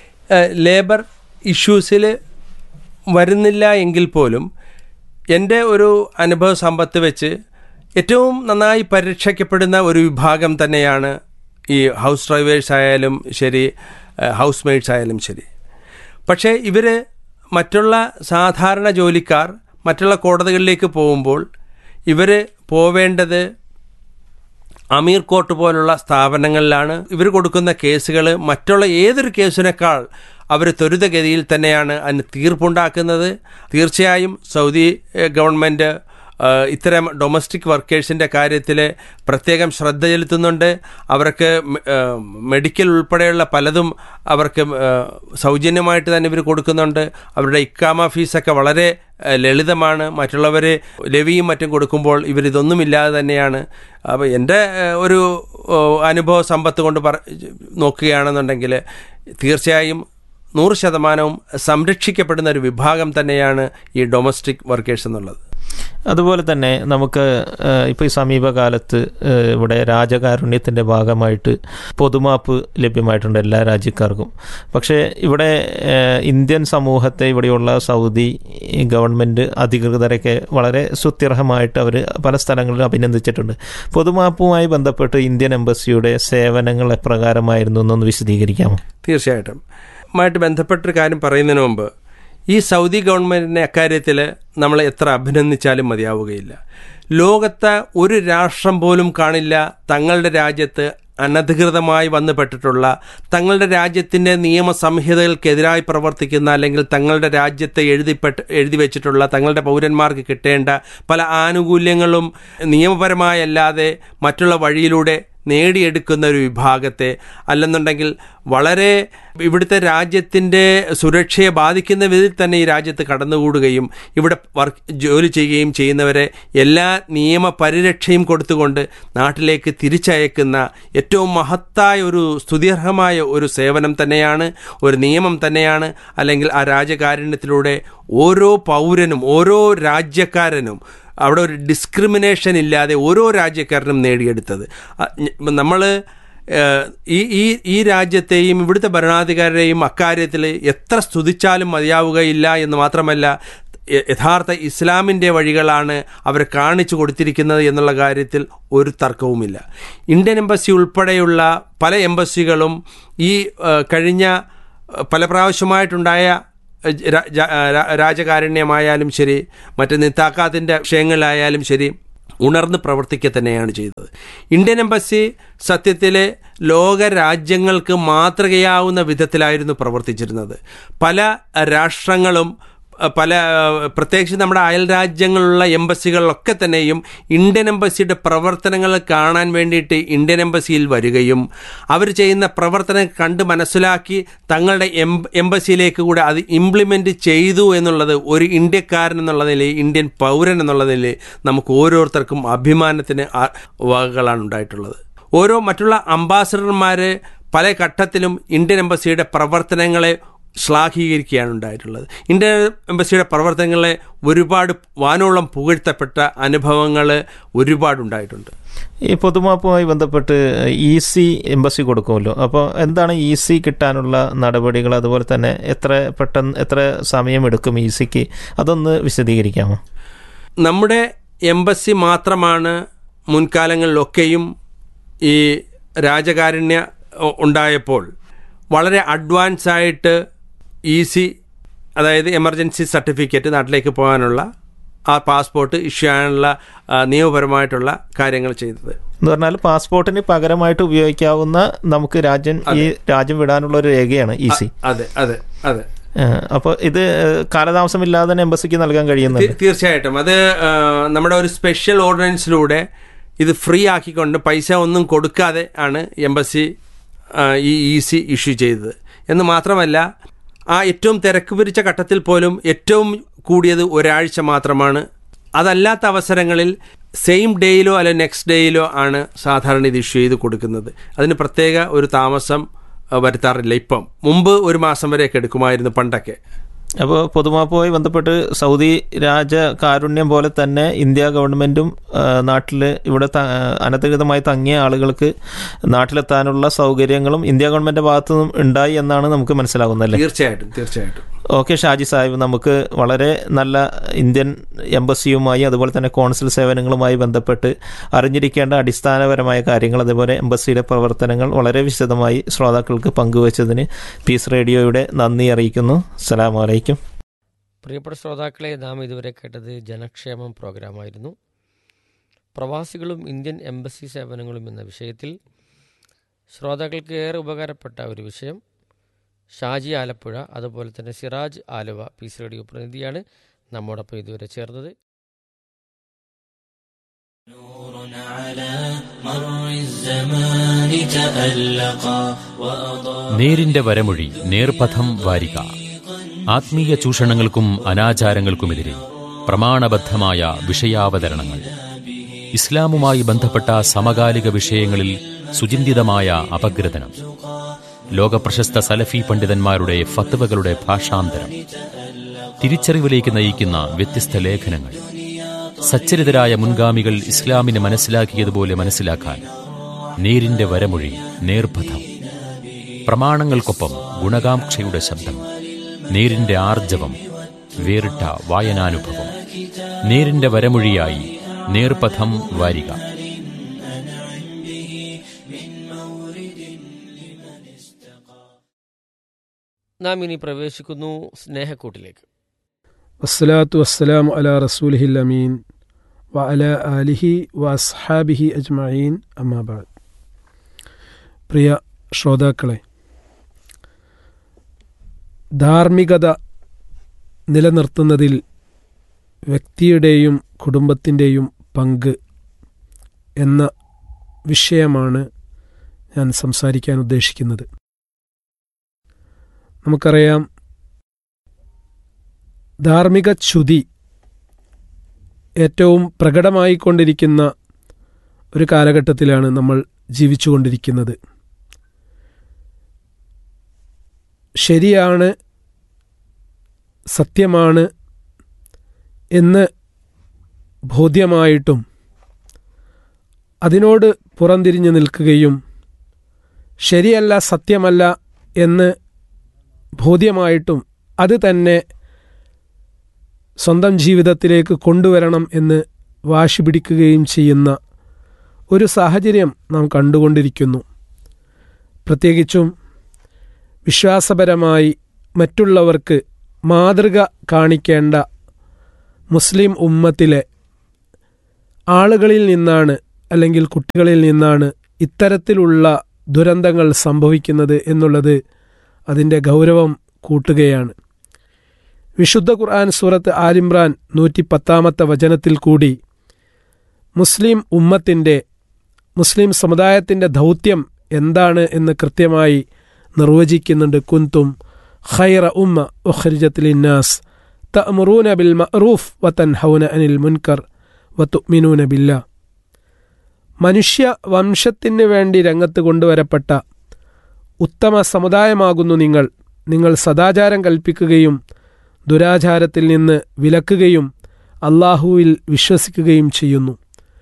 ലേബർ ഇഷ്യൂസിൽ വരുന്നില്ല എങ്കിൽ പോലും എൻ്റെ ഒരു അനുഭവ സമ്പത്ത് വെച്ച് ഏറ്റവും നന്നായി പരിരക്ഷിക്കപ്പെടുന്ന ഒരു വിഭാഗം തന്നെയാണ് ഈ ഹൗസ് ഡ്രൈവേഴ്സ് ആയാലും ശരി ഹൗസ് മെയ്ഡ്സ് ആയാലും ശരി പക്ഷേ ഇവർ മറ്റുള്ള സാധാരണ ജോലിക്കാർ മറ്റുള്ള കോടതികളിലേക്ക് പോകുമ്പോൾ ഇവർ പോവേണ്ടത് അമീർ കോർട്ട് പോലുള്ള സ്ഥാപനങ്ങളിലാണ് ഇവർ കൊടുക്കുന്ന കേസുകൾ മറ്റുള്ള ഏതൊരു കേസിനേക്കാൾ അവർ ത്വരിതഗതിയിൽ തന്നെയാണ് അതിന് തീർപ്പുണ്ടാക്കുന്നത് തീർച്ചയായും സൗദി ഏഹ്, ഗവൺമെൻറ് ഏഹ്, ഇത്തരം ഡൊമസ്റ്റിക് വർക്കേഴ്സിൻ്റെ കാര്യത്തിൽ പ്രത്യേകം ശ്രദ്ധ ചെലുത്തുന്നുണ്ട് അവർക്ക് മെ- ഏഹ്, മെഡിക്കൽ ഉൾപ്പെടെയുള്ള പലതും അവർക്ക് ഏഹ്, സൗജന്യമായിട്ട് തന്നെ ഇവർ കൊടുക്കുന്നുണ്ട് അവരുടെ ഇക്കാമ ഫീസൊക്കെ വളരെ ഏഹ്, ലളിതമാണ് മറ്റുള്ളവർ ലവിയും മറ്റും കൊടുക്കുമ്പോൾ ഇവരിതൊന്നുമില്ലാതെ തന്നെയാണ് അപ്പോൾ എൻ്റെ ഏഹ്, ഒരു ഓ, അനുഭവ സമ്പത്ത് കൊണ്ട് പറ നോക്കുകയാണെന്നുണ്ടെങ്കിൽ തീർച്ചയായും നൂറ് ശതമാനവും സംരക്ഷിക്കപ്പെടുന്ന ഒരു വിഭാഗം തന്നെയാണ് ഈ ഡൊമസ്റ്റിക് വർക്കേഴ്സ് എന്നുള്ളത് അതുപോലെ തന്നെ നമുക്ക് ഇപ്പോൾ ഈ സമീപകാലത്ത് ഏഹ്, ഇവിടെ രാജകാരുണ്യത്തിൻ്റെ ഭാഗമായിട്ട് പൊതുമാപ്പ് ലഭ്യമായിട്ടുണ്ട് എല്ലാ രാജ്യക്കാർക്കും പക്ഷേ ഇവിടെ ഏഹ്, ഇന്ത്യൻ സമൂഹത്തെ ഇവിടെയുള്ള സൗദി ഗവൺമെൻറ് അധികൃതരൊക്കെ വളരെ സുത്യർഹമായിട്ട് അവർ പല സ്ഥലങ്ങളിലും അഭിനന്ദിച്ചിട്ടുണ്ട് പൊതുമാപ്പുമായി ബന്ധപ്പെട്ട് ഇന്ത്യൻ എംബസിയുടെ സേവനങ്ങൾ എപ്രകാരമായിരുന്നു എന്നൊന്ന് വിശദീകരിക്കാമോ തീർച്ചയായിട്ടും മായിട്ട് ബന്ധപ്പെട്ടൊരു കാര്യം പറയുന്നതിന് മുമ്പ് ഈ സൗദി ഗവൺമെൻറ്റിനെ അക്കാര്യത്തിൽ നമ്മൾ എത്ര അഭിനന്ദിച്ചാലും മതിയാവുകയില്ല ലോകത്തെ ഒരു രാഷ്ട്രം പോലും കാണില്ല തങ്ങളുടെ രാജ്യത്ത് അനധികൃതമായി വന്നുപെട്ടിട്ടുള്ള തങ്ങളുടെ രാജ്യത്തിൻ്റെ നിയമസംഹിതകൾക്കെതിരായി പ്രവർത്തിക്കുന്ന അല്ലെങ്കിൽ തങ്ങളുടെ രാജ്യത്തെ എഴുതിപ്പെട്ട് എഴുതി വെച്ചിട്ടുള്ള തങ്ങളുടെ പൗരന്മാർക്ക് കിട്ടേണ്ട പല ആനുകൂല്യങ്ങളും നിയമപരമായല്ലാതെ മറ്റുള്ള വഴിയിലൂടെ നേടിയെടുക്കുന്ന ഒരു വിഭാഗത്തെ അല്ലെന്നുണ്ടെങ്കിൽ വളരെ ഇവിടുത്തെ രാജ്യത്തിൻ്റെ സുരക്ഷയെ ബാധിക്കുന്ന വിധത്തിൽ തന്നെ ഈ രാജ്യത്ത് കടന്നുകൂടുകയും ഇവിടെ വർക്ക് ജോലി ചെയ്യുകയും ചെയ്യുന്നവരെ എല്ലാ നിയമ പരിരക്ഷയും കൊടുത്തുകൊണ്ട് നാട്ടിലേക്ക് തിരിച്ചയക്കുന്ന ഏറ്റവും മഹത്തായ ഒരു സ്തുത്യർഹമായ ഒരു സേവനം തന്നെയാണ് ഒരു നിയമം തന്നെയാണ് അല്ലെങ്കിൽ ആ രാജകാരുണ്യത്തിലൂടെ ഓരോ പൗരനും ഓരോ രാജ്യക്കാരനും അവിടെ ഒരു ഡിസ്ക്രിമിനേഷൻ ഇല്ലാതെ ഓരോ രാജ്യക്കാരനും നേടിയെടുത്തത് നമ്മൾ ഈ ഈ ഈ രാജ്യത്തെയും ഇവിടുത്തെ ഭരണാധികാരിയെയും അക്കാര്യത്തിൽ എത്ര സ്തുതിച്ചാലും മതിയാവുകയില്ല എന്ന് മാത്രമല്ല യ- യഥാർത്ഥ ഇസ്ലാമിൻ്റെ വഴികളാണ് അവർ കാണിച്ചു കൊടുത്തിരിക്കുന്നത് എന്നുള്ള കാര്യത്തിൽ ഒരു തർക്കവുമില്ല ഇന്ത്യൻ എംബസി ഉൾപ്പെടെയുള്ള പല എംബസികളും ഈ ഏഹ്, കഴിഞ്ഞ ഏഹ്, പല പ്രാവശ്യമായിട്ടുണ്ടായ ഏഹ്, രാ- ജാ- രാ- രാജകാരുണ്യമായാലും ശരി മറ്റ് നിത്താക്കാത്തിൻ്റെ വിഷയങ്ങളിലായാലും ശരി ഉണർന്ന് പ്രവർത്തിക്കുക തന്നെയാണ് ചെയ്തത് ഇന്ത്യൻ എംബസി സത്യത്തിലെ ലോക രാജ്യങ്ങൾക്ക് മാതൃകയാവുന്ന വിധത്തിലായിരുന്നു പ്രവർത്തിച്ചിരുന്നത് പല രാഷ്ട്രങ്ങളും അഹ് പല അഹ് പ്രത്യേകിച്ച് നമ്മുടെ അയൽ രാജ്യങ്ങളിലുള്ള എംബസികളിലൊക്കെ തന്നെയും ഇന്ത്യൻ എംബസിയുടെ പ്രവർത്തനങ്ങൾ കാണാൻ വേണ്ടിയിട്ട് ഇന്ത്യൻ എംബസിയിൽ വരികയും അവർ ചെയ്യുന്ന പ്രവർത്തനം കണ്ട് മനസ്സിലാക്കി തങ്ങളുടെ എം എംബസിയിലേക്ക് കൂടെ അത് ഇംപ്ലിമെൻ്റ് ചെയ്തു എന്നുള്ളത് ഒരു ഇന്ത്യക്കാരൻ എന്നുള്ള നിലയിൽ ഇന്ത്യൻ പൗരൻ എന്നുള്ള നിലയിൽ നമുക്ക് ഓരോരുത്തർക്കും അഭിമാനത്തിന് ആ- വകകളാണ് ഉണ്ടായിട്ടുള്ളത് ഓരോ മറ്റുള്ള അംബാസഡർമാർ പല ഘട്ടത്തിലും ഇന്ത്യൻ എംബസിയുടെ പ്രവർത്തനങ്ങളെ ശ്ലാഘീകരിക്കുകയാണ് ഉണ്ടായിട്ടുള്ളത് ഇന്ത്യൻ എംബസിയുടെ പ്രവർത്തനങ്ങളെ ഒരുപാട് വാനോളം പുകഴ്ത്തപ്പെട്ട അനുഭവങ്ങൾ ഒരുപാടുണ്ടായിട്ടുണ്ട് ഈ പൊതുമാപ്പുമായി ബന്ധപ്പെട്ട് ഇ സി എംബസി കൊടുക്കുമല്ലോ അപ്പോൾ എന്താണ് ഇ സി കിട്ടാനുള്ള നടപടികൾ അതുപോലെ തന്നെ എത്ര പെട്ടെന്ന് എത്ര സമയമെടുക്കും ഇ സിക്ക് അതൊന്ന് വിശദീകരിക്കാമോ നമ്മുടെ എംബസി മാത്രമാണ് മുൻകാലങ്ങളിലൊക്കെയും ഈ രാജകാരുണ്യ ഉ- ഉണ്ടായപ്പോൾ വളരെ അഡ്വാൻസ് ആയിട്ട് ഈസി അതായത് എമർജൻസി സർട്ടിഫിക്കറ്റ് നാട്ടിലേക്ക് പോകാനുള്ള ആ പാസ്പോർട്ട് ഇഷ്യൂ ചെയ്യാനുള്ള ആ, നിയമപരമായിട്ടുള്ള കാര്യങ്ങൾ ചെയ്തത് എന്ന് പറഞ്ഞാൽ പാസ്പോർട്ടിന് പകരമായിട്ട് ഉപയോഗിക്കാവുന്ന നമുക്ക് രാജ്യം ഈ രാജ്യം വിടാനുള്ള ഒരു രേഖയാണ് ഇ സി അതെ അതെ അതെ അപ്പോൾ ഇത് ഏഹ്, കാലതാമസമില്ലാതെ തന്നെ എംബസിക്ക് നൽകാൻ കഴിയുന്നുണ്ട് തീ- തീർച്ചയായിട്ടും അത് ആ, നമ്മുടെ ഒരു സ്പെഷ്യൽ ഓർഡിനൻസിലൂടെ ഇത് ഫ്രീ ആക്കിക്കൊണ്ട് പൈസ ഒന്നും കൊടുക്കാതെ ആണ് എംബസി ആ, ഈ ഇ സി ഇഷ്യൂ ചെയ്തത് എന്ന് മാത്രമല്ല ആ ഏറ്റവും തിരക്ക് പിരിച്ച ഘട്ടത്തിൽ പോലും ഏറ്റവും കൂടിയത് ഒരാഴ്ച മാത്രമാണ് അതല്ലാത്ത അവസരങ്ങളിൽ സെയിം ഡേയിലോ അല്ലെ നെക്സ്റ്റ് ഡേയിലോ ആണ് സാധാരണ ഇത് ഇഷ്യൂ ചെയ്ത് കൊടുക്കുന്നത് അതിന് പ്രത്യേക ഒരു താമസം ആ, വരുത്താറില്ല ഇപ്പം മുമ്പ് ഒരു മാസം വരെയൊക്കെ എടുക്കുമായിരുന്നു പണ്ടൊക്കെ അപ്പോൾ പൊതുമാപ്പുമായി ബന്ധപ്പെട്ട് സൗദി രാജ കാരുണ്യം പോലെ തന്നെ ഇന്ത്യ ഗവൺമെൻറ്റും നാട്ടിൽ ഇവിടെ ത- അനധികൃതമായി തങ്ങിയ ആളുകൾക്ക് നാട്ടിലെത്താനുള്ള സൗകര്യങ്ങളും ഇന്ത്യ ഗവൺമെൻറ് ഭാഗത്തു നിന്നും ഉണ്ടായി എന്നാണ് നമുക്ക് മനസ്സിലാകുന്നല്ലേ തീർച്ചയായിട്ടും തീർച്ചയായിട്ടും ഓക്കെ ഷാജി സാഹിബ് നമുക്ക് വളരെ നല്ല ഇന്ത്യൻ എംബസിയുമായി അതുപോലെ തന്നെ കോൺസുൽ സേവനങ്ങളുമായി ബന്ധപ്പെട്ട് അറിഞ്ഞിരിക്കേണ്ട അടിസ്ഥാനപരമായ കാര്യങ്ങൾ അതുപോലെ എംബസിയുടെ പ്രവർത്തനങ്ങൾ വളരെ വിശദമായി ശ്രോതാക്കൾക്ക് പങ്കുവച്ചതിന് പീസ് റേഡിയോയുടെ നന്ദി അറിയിക്കുന്നു അസ്സലാമു അലൈക്കും പ്രിയപ്പെട്ട ശ്രോതാക്കളെ നാം ഇതുവരെ കേട്ടത് ജനക്ഷേമം പ്രോഗ്രാമായിരുന്നു പ്രവാസികളും ഇന്ത്യൻ എംബസി സേവനങ്ങളും എന്ന വിഷയത്തിൽ ശ്രോതാക്കൾക്ക് ഏറെ ഉപകാരപ്പെട്ട ഒരു വിഷയം ഷാജി ആലപ്പുഴ അതുപോലെ തന്നെ സിറാജ് ആലുവ പീസ് റേഡിയോ പ്രതിനിധിയാണ് നമ്മോടൊപ്പം ഇതുവരെ ചേർന്നത് نور على مر الزمان تألقا وأضاء നേരിന്റെ വരമൊഴി നേർപഥം വാരിക ആത്മീയ ചൂഷണങ്ങൾക്കും അനാചാരങ്ങൾക്കുമെതിരെ പ്രമാണബദ്ധമായ വിഷയാവതരണങ്ങൾ ഇസ്ലാമുമായി ബന്ധപ്പെട്ട സമകാലിക വിഷയങ്ങളിൽ സുചിന്തിതമായ അപഗ്രഥനം ലോകപ്രശസ്ത സലഫി പണ്ഡിതന്മാരുടെ ഫത്വകളുടെ ഭാഷാന്തരം തിരിച്ചറിവിലേക്ക് നയിക്കുന്ന വ്യത്യസ്ത ലേഖനങ്ങൾ സച്ചരിതരായ മുൻഗാമികൾ ഇസ്ലാമിനെ മനസ്സിലാക്കിയതുപോലെ മനസ്സിലാക്കാൻ നേരിന്റെ വരമൊഴി നേർപഥം പ്രമാണങ്ങൾക്കൊപ്പം ഗുണകാംക്ഷയുടെ ശബ്ദം നേരിന്റെ ആർജവം വേറിട്ട വായനാനുഭവം നേരിന്റെ വരമൊഴിയായി നേർപഥം വാരിക നാം ഇനി പ്രവേശിക്കുന്നു സ്നേഹക്കൂട്ടിലേക്ക് വസ്സലാത്തു വസ്സലാമു അലാ റസൂലിഹിൽ അമീൻ വ അല ആലിഹി വ അസ്ഹാബിഹി അജ്മഈൻ അമ്മാബാദ് പ്രിയ ശ്രോതാക്കളെ ധാർമ്മികത നിലനിർത്തുന്നതിൽ വ്യക്തിയുടെയും കുടുംബത്തിൻ്റെയും പങ്ക് എന്ന വിഷയമാണ് ഞാൻ സംസാരിക്കാൻ ഉദ്ദേശിക്കുന്നത് നമുക്കറിയാം ധാർമ്മിക ച്യുതി ഏറ്റവും പ്രകടമായിക്കൊണ്ടിരിക്കുന്ന ഒരു കാലഘട്ടത്തിലാണ് നമ്മൾ ജീവിച്ചുകൊണ്ടിരിക്കുന്നത് ശരിയാണ് സത്യമാണ് എന്ന് ബോധ്യമായിട്ടും അതിനോട് പുറംതിരിഞ്ഞു നിൽക്കുകയും ശരിയല്ല സത്യമല്ല എന്ന് ബോധ്യമായിട്ടും അത് തന്നെ സ്വന്തം ജീവിതത്തിലേക്ക് കൊണ്ടുവരണം എന്ന് വാശി പിടിക്കുകയും ചെയ്യുന്ന ഒരു സാഹചര്യം നാം കണ്ടുകൊണ്ടിരിക്കുന്നു പ്രത്യേകിച്ചും വിശ്വാസപരമായി മറ്റുള്ളവർക്ക് മാതൃക കാണിക്കേണ്ട മുസ്ലിം ഉമ്മത്തിലെ ആളുകളിൽ നിന്നാണ് അല്ലെങ്കിൽ കുട്ടികളിൽ നിന്നാണ് ഇത്തരത്തിലുള്ള ദുരന്തങ്ങൾ സംഭവിക്കുന്നത് എന്നുള്ളത് അതിൻ്റെ ഗൗരവം കൂട്ടുകയാണ് വിശുദ്ധ ഖുർആൻ സൂറത്ത് ആലിമ്രാൻ നൂറ്റി പത്താമത്തെ വചനത്തിൽ കൂടി മുസ്ലിം ഉമ്മത്തിൻ്റെ മുസ്ലിം സമുദായത്തിൻ്റെ ദൗത്യം എന്താണ് എന്ന് കൃത്യമായി നിർവചിക്കുന്നുണ്ട് കുന്തും ഖൈറ ഉമ്മ ഉഖ്രിജത്തിലിന്നാസ് തഅമുറൂന ബിൽ മഅറൂഫ് വതൻഹൗന അനിൽ മുൻകർ വതുഅ്മിനൂന ബില്ലാ മനുഷ്യ വംശത്തിന് വേണ്ടി രംഗത്ത് കൊണ്ടുവരപ്പെട്ട ഉത്തമ സമുദായമാകുന്നു നിങ്ങൾ നിങ്ങൾ സദാചാരം കൽപ്പിക്കുകയും ദുരാചാരത്തിൽ നിന്ന് വിലക്കുകയും അള്ളാഹുവിൽ വിശ്വസിക്കുകയും ചെയ്യുന്നു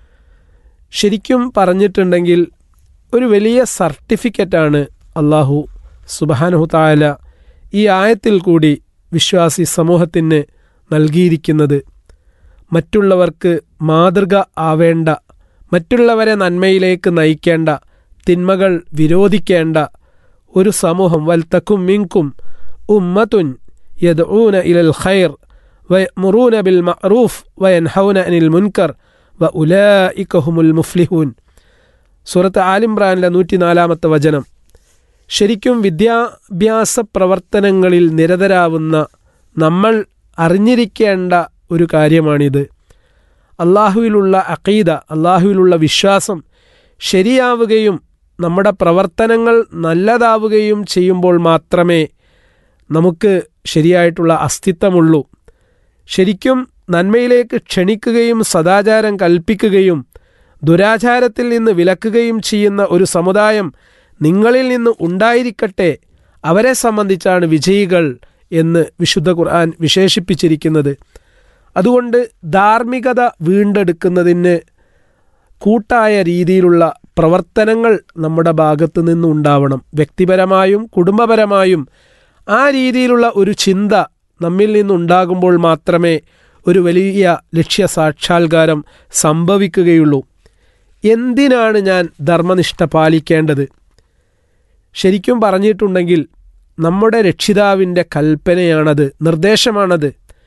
ശരിക്കും പറഞ്ഞിട്ടുണ്ടെങ്കിൽ ഒരു വലിയ സർട്ടിഫിക്കറ്റാണ് അള്ളാഹു സുബാനഹു താല ഈ ആയത്തിൽ കൂടി വിശ്വാസി സമൂഹത്തിന് നൽകിയിരിക്കുന്നത് മറ്റുള്ളവർക്ക് മാതൃക ആവേണ്ട മറ്റുള്ളവരെ നന്മയിലേക്ക് നയിക്കേണ്ട തിന്മകൾ വിരോധിക്കേണ്ട ഒരു സമൂഹം വൽത്തക്കും മിങ്കും ഉമ്മത്തുൻ യദ്ഊന ഇലൽ ഖൈർ വയമുറൂന ബിൽ മഅറൂഫ് വയൻഹൗന അനിൽ മുൻകർ വ ഉലായിക്കഹുമുൽ മുഫ്ലിഹൂൻ സൂറത്ത് ആലിംറാനിലെ നൂറ്റിനാലാമത്തെ വചനം ശരിക്കും വിദ്യാഭ്യാസ പ്രവർത്തനങ്ങളിൽ നിരതരാവുന്ന നമ്മൾ അറിഞ്ഞിരിക്കേണ്ട ഒരു കാര്യമാണിത് അള്ളാഹുവിലുള്ള അഖീദ അള്ളാഹുവിലുള്ള വിശ്വാസം ശരിയാവുകയും നമ്മുടെ പ്രവർത്തനങ്ങൾ നല്ലതാവുകയും ചെയ്യുമ്പോൾ മാത്രമേ നമുക്ക് ശരിയായിട്ടുള്ള അസ്തിത്വമുള്ളൂ ശരിക്കും നന്മയിലേക്ക് ക്ഷണിക്കുകയും സദാചാരം കൽപ്പിക്കുകയും ദുരാചാരത്തിൽ നിന്ന് വിലക്കുകയും ചെയ്യുന്ന ഒരു സമുദായം നിങ്ങളിൽ നിന്ന് ഉണ്ടായിരിക്കട്ടെ അവരെ സംബന്ധിച്ചാണ് വിജയികൾ എന്ന് വിശുദ്ധ ഖുർആൻ വിശേഷിപ്പിച്ചിരിക്കുന്നത് അതുകൊണ്ട് ധാർമ്മികത വീണ്ടെടുക്കുന്നതിന് കൂട്ടായ രീതിയിലുള്ള പ്രവർത്തനങ്ങൾ നമ്മുടെ ഭാഗത്തു നിന്നുണ്ടാവണം വ്യക്തിപരമായും കുടുംബപരമായും ആ രീതിയിലുള്ള ഒരു ചിന്ത നമ്മിൽ നിന്നുണ്ടാകുമ്പോൾ മാത്രമേ ഒരു വലിയ ലക്ഷ്യ സാക്ഷാത്കാരം സംഭവിക്കുകയുള്ളൂ എന്തിനാണ് ഞാൻ ധർമ്മനിഷ്ഠ പാലിക്കേണ്ടത് ശരിക്കും പറഞ്ഞിട്ടുണ്ടെങ്കിൽ നമ്മുടെ രക്ഷിതാവിൻ്റെ കൽപ്പനയാണത് നിർദ്ദേശമാണത്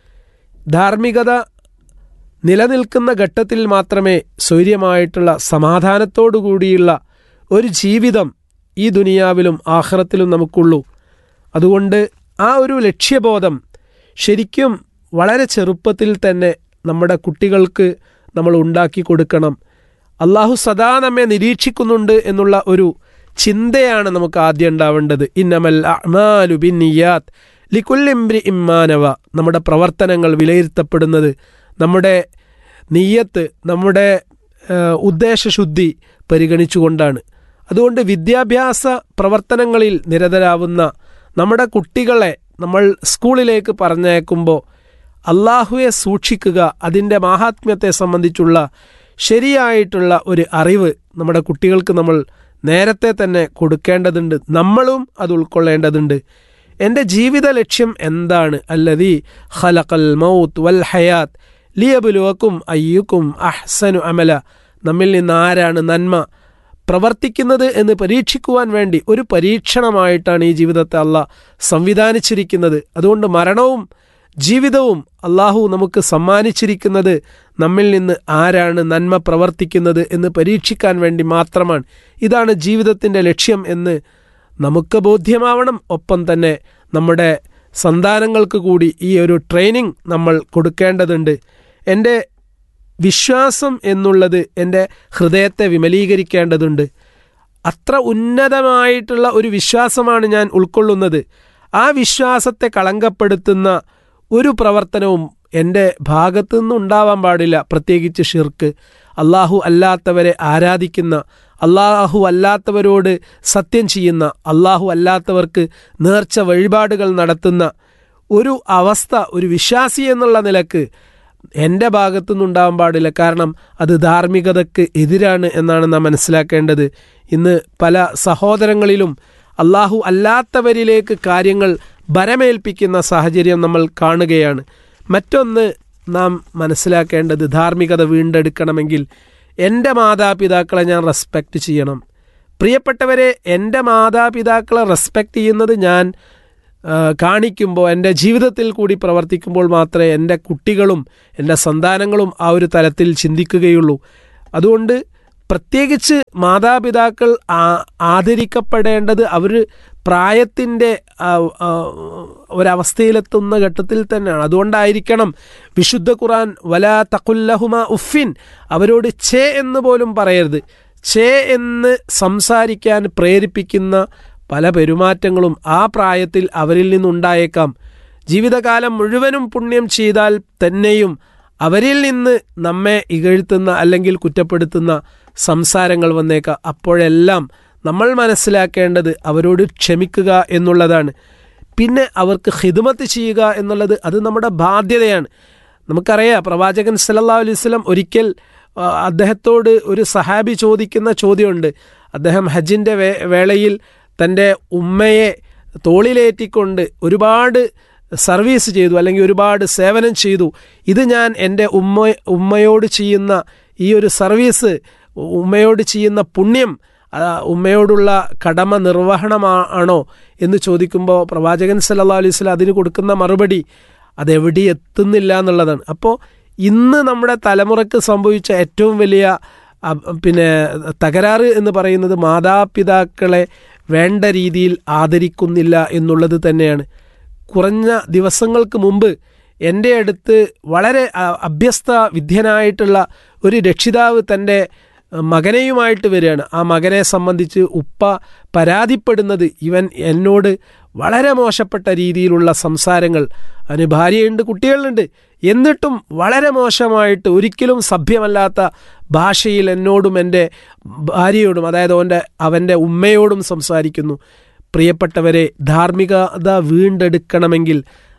ധാർമ്മികത നിലനിൽക്കുന്ന ഘട്ടത്തിൽ മാത്രമേ സ്വൈര്യമായിട്ടുള്ള സമാധാനത്തോടു കൂടിയുള്ള ഒരു ജീവിതം ഈ ദുനിയാവിലും ആഹ്റത്തിലും നമുക്കുള്ളൂ അതുകൊണ്ട് ആ ഒരു ലക്ഷ്യബോധം ശരിക്കും വളരെ ചെറുപ്പത്തിൽ തന്നെ നമ്മുടെ കുട്ടികൾക്ക് നമ്മൾ ഉണ്ടാക്കി കൊടുക്കണം അള്ളാഹു സദാ നമ്മെ നിരീക്ഷിക്കുന്നുണ്ട് എന്നുള്ള ഒരു ചിന്തയാണ് നമുക്ക് ആദ്യം ഉണ്ടാവേണ്ടത് ഇന്നമൽ അമാലു ബിന്നിയാത്ത് ലിക്കുല്ലിംബ്രി ഇമ്മാനവ നമ്മുടെ പ്രവർത്തനങ്ങൾ വിലയിരുത്തപ്പെടുന്നത് നമ്മുടെ നീയത്ത് നമ്മുടെ ഉദ്ദേശശുദ്ധി പരിഗണിച്ചുകൊണ്ടാണ് അതുകൊണ്ട് വിദ്യാഭ്യാസ പ്രവർത്തനങ്ങളിൽ നിരതരാവുന്ന നമ്മുടെ കുട്ടികളെ നമ്മൾ സ്കൂളിലേക്ക് പറഞ്ഞയക്കുമ്പോൾ അള്ളാഹുവെ സൂക്ഷിക്കുക അതിൻ്റെ മാഹാത്മ്യത്തെ സംബന്ധിച്ചുള്ള ശരിയായിട്ടുള്ള ഒരു അറിവ് നമ്മുടെ കുട്ടികൾക്ക് നമ്മൾ നേരത്തെ തന്നെ കൊടുക്കേണ്ടതുണ്ട് നമ്മളും അത് ഉൾക്കൊള്ളേണ്ടതുണ്ട് എൻ്റെ ജീവിത ലക്ഷ്യം എന്താണ് അല്ലതി ഖലഖൽ മൗത്ത് വൽ ഹയാത്ത് ലിയബുലുവക്കും അയ്യുക്കും അഹ്സനു അമല നമ്മിൽ നിന്ന് ആരാണ് നന്മ പ്രവർത്തിക്കുന്നത് എന്ന് പരീക്ഷിക്കുവാൻ വേണ്ടി ഒരു പരീക്ഷണമായിട്ടാണ് ഈ ജീവിതത്തെ അല്ല സംവിധാനിച്ചിരിക്കുന്നത് അതുകൊണ്ട് മരണവും ജീവിതവും അള്ളാഹു നമുക്ക് സമ്മാനിച്ചിരിക്കുന്നത് നമ്മിൽ നിന്ന് ആരാണ് നന്മ പ്രവർത്തിക്കുന്നത് എന്ന് പരീക്ഷിക്കാൻ വേണ്ടി മാത്രമാണ് ഇതാണ് ജീവിതത്തിൻ്റെ ലക്ഷ്യം എന്ന് നമുക്ക് ബോധ്യമാവണം ഒപ്പം തന്നെ നമ്മുടെ സന്താനങ്ങൾക്ക് കൂടി ഈ ഒരു ട്രെയിനിങ് നമ്മൾ കൊടുക്കേണ്ടതുണ്ട് എൻ്റെ വിശ്വാസം എന്നുള്ളത് എൻ്റെ ഹൃദയത്തെ വിമലീകരിക്കേണ്ടതുണ്ട് അത്ര ഉന്നതമായിട്ടുള്ള ഒരു വിശ്വാസമാണ് ഞാൻ ഉൾക്കൊള്ളുന്നത് ആ വിശ്വാസത്തെ കളങ്കപ്പെടുത്തുന്ന ഒരു പ്രവർത്തനവും എൻ്റെ ഭാഗത്തു നിന്നുണ്ടാവാൻ പാടില്ല പ്രത്യേകിച്ച് ഷിർക്ക് അള്ളാഹു അല്ലാത്തവരെ ആരാധിക്കുന്ന അള്ളാഹു അല്ലാത്തവരോട് സത്യം ചെയ്യുന്ന അള്ളാഹു അല്ലാത്തവർക്ക് നേർച്ച വഴിപാടുകൾ നടത്തുന്ന ഒരു അവസ്ഥ ഒരു വിശ്വാസി എന്നുള്ള നിലക്ക് എൻ്റെ ഭാഗത്തു നിന്നുണ്ടാവാൻ പാടില്ല കാരണം അത് ധാർമ്മികതയ്ക്ക് എതിരാണ് എന്നാണ് നാം മനസ്സിലാക്കേണ്ടത് ഇന്ന് പല സഹോദരങ്ങളിലും അള്ളാഹു അല്ലാത്തവരിലേക്ക് കാര്യങ്ങൾ ബരമേൽപ്പിക്കുന്ന സാഹചര്യം നമ്മൾ കാണുകയാണ് മറ്റൊന്ന് നാം മനസ്സിലാക്കേണ്ടത് ധാർമ്മികത വീണ്ടെടുക്കണമെങ്കിൽ എൻ്റെ മാതാപിതാക്കളെ ഞാൻ റെസ്പെക്റ്റ് ചെയ്യണം പ്രിയപ്പെട്ടവരെ എൻ്റെ മാതാപിതാക്കളെ റെസ്പെക്റ്റ് ചെയ്യുന്നത് ഞാൻ ആ, കാണിക്കുമ്പോൾ എൻ്റെ ജീവിതത്തിൽ കൂടി പ്രവർത്തിക്കുമ്പോൾ മാത്രമേ എൻ്റെ കുട്ടികളും എൻ്റെ സന്താനങ്ങളും ആ ഒരു തലത്തിൽ ചിന്തിക്കുകയുള്ളൂ അതുകൊണ്ട് പ്രത്യേകിച്ച് മാതാപിതാക്കൾ ആ- ആദരിക്കപ്പെടേണ്ടത് അവർ പ്രായത്തിൻ്റെ ആ, ആ, ഒരവസ്ഥയിലെത്തുന്ന ഘട്ടത്തിൽ തന്നെയാണ് അതുകൊണ്ടായിരിക്കണം വിശുദ്ധ ഖുറാൻ വല തക്കുല്ലഹുമ ഉഫിൻ അവരോട് ഛേ എന്ന് പോലും പറയരുത് ഛേ എന്ന് സംസാരിക്കാൻ പ്രേരിപ്പിക്കുന്ന പല പെരുമാറ്റങ്ങളും ആ പ്രായത്തിൽ അവരിൽ നിന്നുണ്ടായേക്കാം ജീവിതകാലം മുഴുവനും പുണ്യം ചെയ്താൽ തന്നെയും അവരിൽ നിന്ന് നമ്മെ ഇകഴ്ത്തുന്ന അല്ലെങ്കിൽ കുറ്റപ്പെടുത്തുന്ന സംസാരങ്ങൾ വന്നേക്കാം അപ്പോഴെല്ലാം നമ്മൾ മനസ്സിലാക്കേണ്ടത് അവരോട് ക്ഷമിക്കുക എന്നുള്ളതാണ് പിന്നെ അവർക്ക് ഹിദ്മത്ത് ചെയ്യുക എന്നുള്ളത് അത് നമ്മുടെ ബാധ്യതയാണ് നമുക്കറിയാം പ്രവാചകൻ സല്ലല്ലാഹു അലൈഹി വസല്ലം ഒരിക്കൽ ആ, അദ്ദേഹത്തോട് ഒരു സഹാബി ചോദിക്കുന്ന ചോദ്യമുണ്ട് അദ്ദേഹം ഹജ്ജിൻ്റെ വേ വേളയിൽ തൻ്റെ ഉമ്മയെ തോളിലേറ്റിക്കൊണ്ട് ഒരുപാട് സർവീസ് ചെയ്തു അല്ലെങ്കിൽ ഒരുപാട് സേവനം ചെയ്തു ഇത് ഞാൻ എൻ്റെ ഉമ്മ ഉമ്മയോട് ചെയ്യുന്ന ഈ ഒരു സർവീസ് ഉമ്മയോട് ചെയ്യുന്ന പുണ്യം ആ, ഉമ്മയോടുള്ള കടമ നിർവഹണമാണോ എന്ന് ചോദിക്കുമ്പോൾ പ്രവാചകൻ സല്ലല്ലാഹു അലൈഹി വസല്ലം അതിന് കൊടുക്കുന്ന മറുപടി അതെവിടെ എത്തുന്നില്ല എന്നുള്ളതാണ് അപ്പോൾ ഇന്ന് നമ്മുടെ തലമുറക്ക് സംഭവിച്ച ഏറ്റവും വലിയ അ- പിന്നെ തകരാറ് എന്ന് പറയുന്നത് മാതാപിതാക്കളെ വേണ്ട രീതിയിൽ ആദരിക്കുന്നില്ല എന്നുള്ളത് തന്നെയാണ് കുറഞ്ഞ ദിവസങ്ങൾക്ക് മുമ്പ് എൻ്റെ അടുത്ത് വളരെ അ- അഭ്യസ്ത വിദ്യനായിട്ടുള്ള ഒരു രക്ഷിതാവ് തൻ്റെ മകനെയുമായിട്ട് വരികയാണ് ആ മകനെ സംബന്ധിച്ച് ഉപ്പ പരാതിപ്പെടുന്നത് ഇവൻ എന്നോട് വളരെ മോശപ്പെട്ട രീതിയിലുള്ള സംസാരങ്ങൾ അവന് ഭാര്യയുണ്ട് കുട്ടികളുണ്ട് എന്നിട്ടും വളരെ മോശമായിട്ട് ഒരിക്കലും സഭ്യമല്ലാത്ത ഭാഷയിൽ എന്നോടും എൻ്റെ ഭാര്യയോടും അതായത് അവൻ്റെ അവൻ്റെ ഉമ്മയോടും സംസാരിക്കുന്നു പ്രിയപ്പെട്ടവരെ ധാർമ്മികത വീണ്ടെടുക്കണമെങ്കിൽ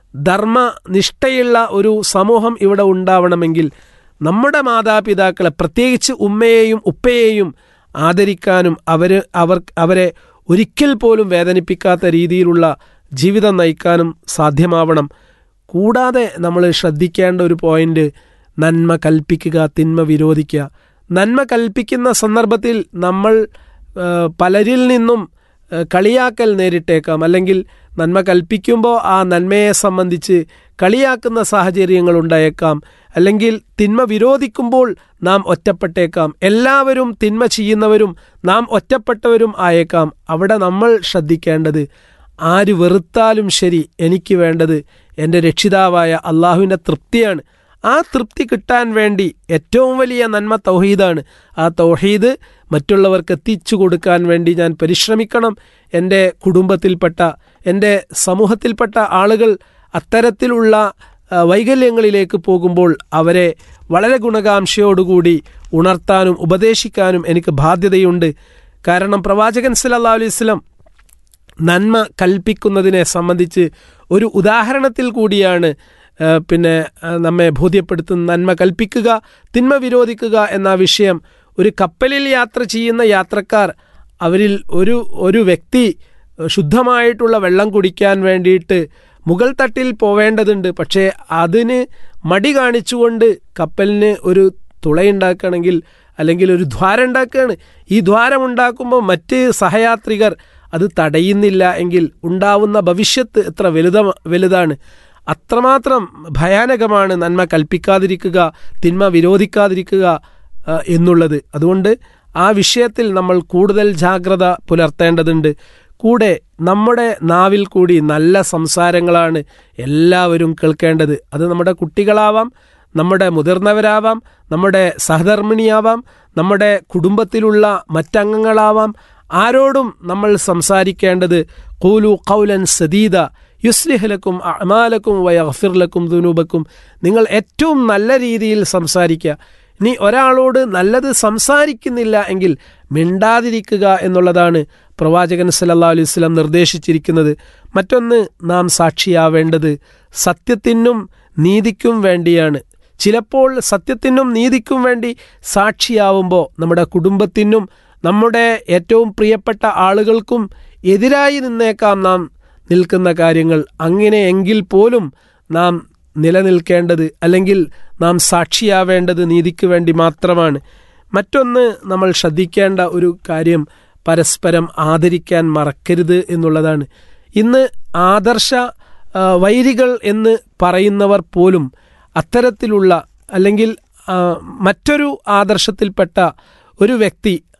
ധർമ്മനിഷ്ഠയുള്ള ഒരു സമൂഹം ഇവിടെ ഉണ്ടാവണമെങ്കിൽ നമ്മുടെ മാതാപിതാക്കളെ പ്രത്യേകിച്ച് ഉമ്മയെയും ഉപ്പയെയും ആദരിക്കാനും അവർ അവർ അവരെ ഒരിക്കൽ പോലും വേദനിപ്പിക്കാത്ത രീതിയിലുള്ള ജീവിതം നയിക്കാനും സാധ്യമാവണം കൂടാതെ നമ്മൾ ശ്രദ്ധിക്കേണ്ട ഒരു പോയിന്റ് നന്മ കൽപ്പിക്കുക തിന്മ വിരോധിക്കുക നന്മ കൽപ്പിക്കുന്ന സന്ദർഭത്തിൽ നമ്മൾ ആ, പലരിൽ നിന്നും ആ, കളിയാക്കൽ നേരിട്ടേക്കാം അല്ലെങ്കിൽ നന്മ കൽപ്പിക്കുമ്പോൾ ആ നന്മയെ സംബന്ധിച്ച് കളിയാക്കുന്ന സാഹചര്യങ്ങൾ ഉണ്ടായേക്കാം അല്ലെങ്കിൽ തിന്മ വിരോധിക്കുമ്പോൾ നാം ഒറ്റപ്പെട്ടേക്കാം എല്ലാവരും തിന്മ ചെയ്യുന്നവരും നാം ഒറ്റപ്പെട്ടവരും ആയേക്കാം അവിടെ നമ്മൾ ശ്രദ്ധിക്കേണ്ടത് ആര് വെറുത്താലും ശരി എനിക്ക് വേണ്ടത് എൻ്റെ രക്ഷിതാവായ അള്ളാഹുവിൻ്റെ തൃപ്തിയാണ് ആ തൃപ്തി കിട്ടാൻ വേണ്ടി ഏറ്റവും വലിയ നന്മ തൗഹീദാണ് ആ തൗഹീദ് മറ്റുള്ളവർക്ക് എത്തിച്ചു കൊടുക്കാൻ വേണ്ടി ഞാൻ പരിശ്രമിക്കണം എൻ്റെ കുടുംബത്തിൽപ്പെട്ട എൻ്റെ സമൂഹത്തിൽപ്പെട്ട ആളുകൾ അത്തരത്തിലുള്ള ആ, വൈകല്യങ്ങളിലേക്ക് പോകുമ്പോൾ അവരെ വളരെ ഗുണകാംക്ഷയോടുകൂടി ഉണർത്താനും ഉപദേശിക്കാനും എനിക്ക് ബാധ്യതയുണ്ട് കാരണം പ്രവാചകൻ സല്ലല്ലാഹു അലൈഹി വസല്ലം നന്മ കൽപ്പിക്കുന്നതിനെ സംബന്ധിച്ച് ഒരു ഉദാഹരണത്തിൽ കൂടിയാണ് ആ, പിന്നെ ആ, നമ്മെ ബോധ്യപ്പെടുത്തുന്ന നന്മ കൽപ്പിക്കുക തിന്മ വിരോധിക്കുക എന്ന വിഷയം ഒരു കപ്പലിൽ യാത്ര ചെയ്യുന്ന യാത്രക്കാർ അവരിൽ ഒരു ഒരു വ്യക്തി ശുദ്ധമായിട്ടുള്ള വെള്ളം കുടിക്കാൻ വേണ്ടിയിട്ട് മുകൾ തട്ടിൽ പോവേണ്ടതുണ്ട് പക്ഷേ അതിന് മടി കാണിച്ചുകൊണ്ട് കപ്പലിന് ഒരു തുളയുണ്ടാക്കുകയാണെങ്കിൽ അല്ലെങ്കിൽ ഒരു ദ്വാരം ഉണ്ടാക്കുകയാണ് ഈ ദ്വാരം ഉണ്ടാക്കുമ്പോൾ മറ്റ് സഹയാത്രികർ അത് തടയുന്നില്ല എങ്കിൽ ഉണ്ടാവുന്ന ഭവിഷ്യത്ത് എത്ര വലുത വലുതാണ് അത്രമാത്രം ഭയാനകമാണ് നന്മ കൽപ്പിക്കാതിരിക്കുക തിന്മ വിരോധിക്കാതിരിക്കുക ആ, എന്നുള്ളത് അതുകൊണ്ട് ആ വിഷയത്തിൽ നമ്മൾ കൂടുതൽ ജാഗ്രത പുലർത്തേണ്ടതുണ്ട് കൂടെ നമ്മുടെ നാവിൽ കൂടി നല്ല സംസാരങ്ങളാണ് എല്ലാവരും കേൾക്കേണ്ടത് അത് നമ്മുടെ കുട്ടികളാവാം നമ്മുടെ മുതിർന്നവരാവാം നമ്മുടെ സഹധർമ്മിണിയാവാം നമ്മുടെ കുടുംബത്തിലുള്ള മറ്റംഗങ്ങളാവാം ആരോടും നമ്മൾ സംസാരിക്കേണ്ടത് കൂലു കൗലൻ സദീദ യുസ്ലിഹലക്കും അമാലക്കും വയഫിർലക്കും ദുനൂബക്കും നിങ്ങൾ ഏറ്റവും നല്ല രീതിയിൽ സംസാരിക്കുക ഇനി ഒരാളോട് നല്ലത് സംസാരിക്കുന്നില്ല എങ്കിൽ മിണ്ടാതിരിക്കുക എന്നുള്ളതാണ് പ്രവാചകൻ സല്ലല്ലാഹു അലൈഹി വസല്ലം നിർദ്ദേശിച്ചിരിക്കുന്നത് മറ്റൊന്ന് നാം സാക്ഷിയാവേണ്ടത് സത്യത്തിനും നീതിക്കും വേണ്ടിയാണ് ചിലപ്പോൾ സത്യത്തിനും നീതിക്കും വേണ്ടി സാക്ഷിയാവുമ്പോൾ നമ്മുടെ കുടുംബത്തിനും നമ്മുടെ ഏറ്റവും പ്രിയപ്പെട്ട ആളുകൾക്കും എതിരായി നിന്നേക്കാം നാം നിൽക്കുന്ന കാര്യങ്ങൾ അങ്ങനെയെങ്കിൽ പോലും നാം നിലനിൽക്കേണ്ടത് അല്ലെങ്കിൽ നാം സാക്ഷിയാവേണ്ടത് നീതിക്ക് വേണ്ടി മാത്രമാണ് മറ്റൊന്ന് നമ്മൾ ശ്രദ്ധിക്കേണ്ട ഒരു കാര്യം പരസ്പരം ആദരിക്കാൻ മറക്കരുത് എന്നുള്ളതാണ് ഇന്ന് ആദർശ ആ, വൈരികൾ എന്ന് പറയുന്നവർ പോലും അത്തരത്തിലുള്ള അല്ലെങ്കിൽ ആ, മറ്റൊരു ആദർശത്തിൽപ്പെട്ട ഒരു വ്യക്തി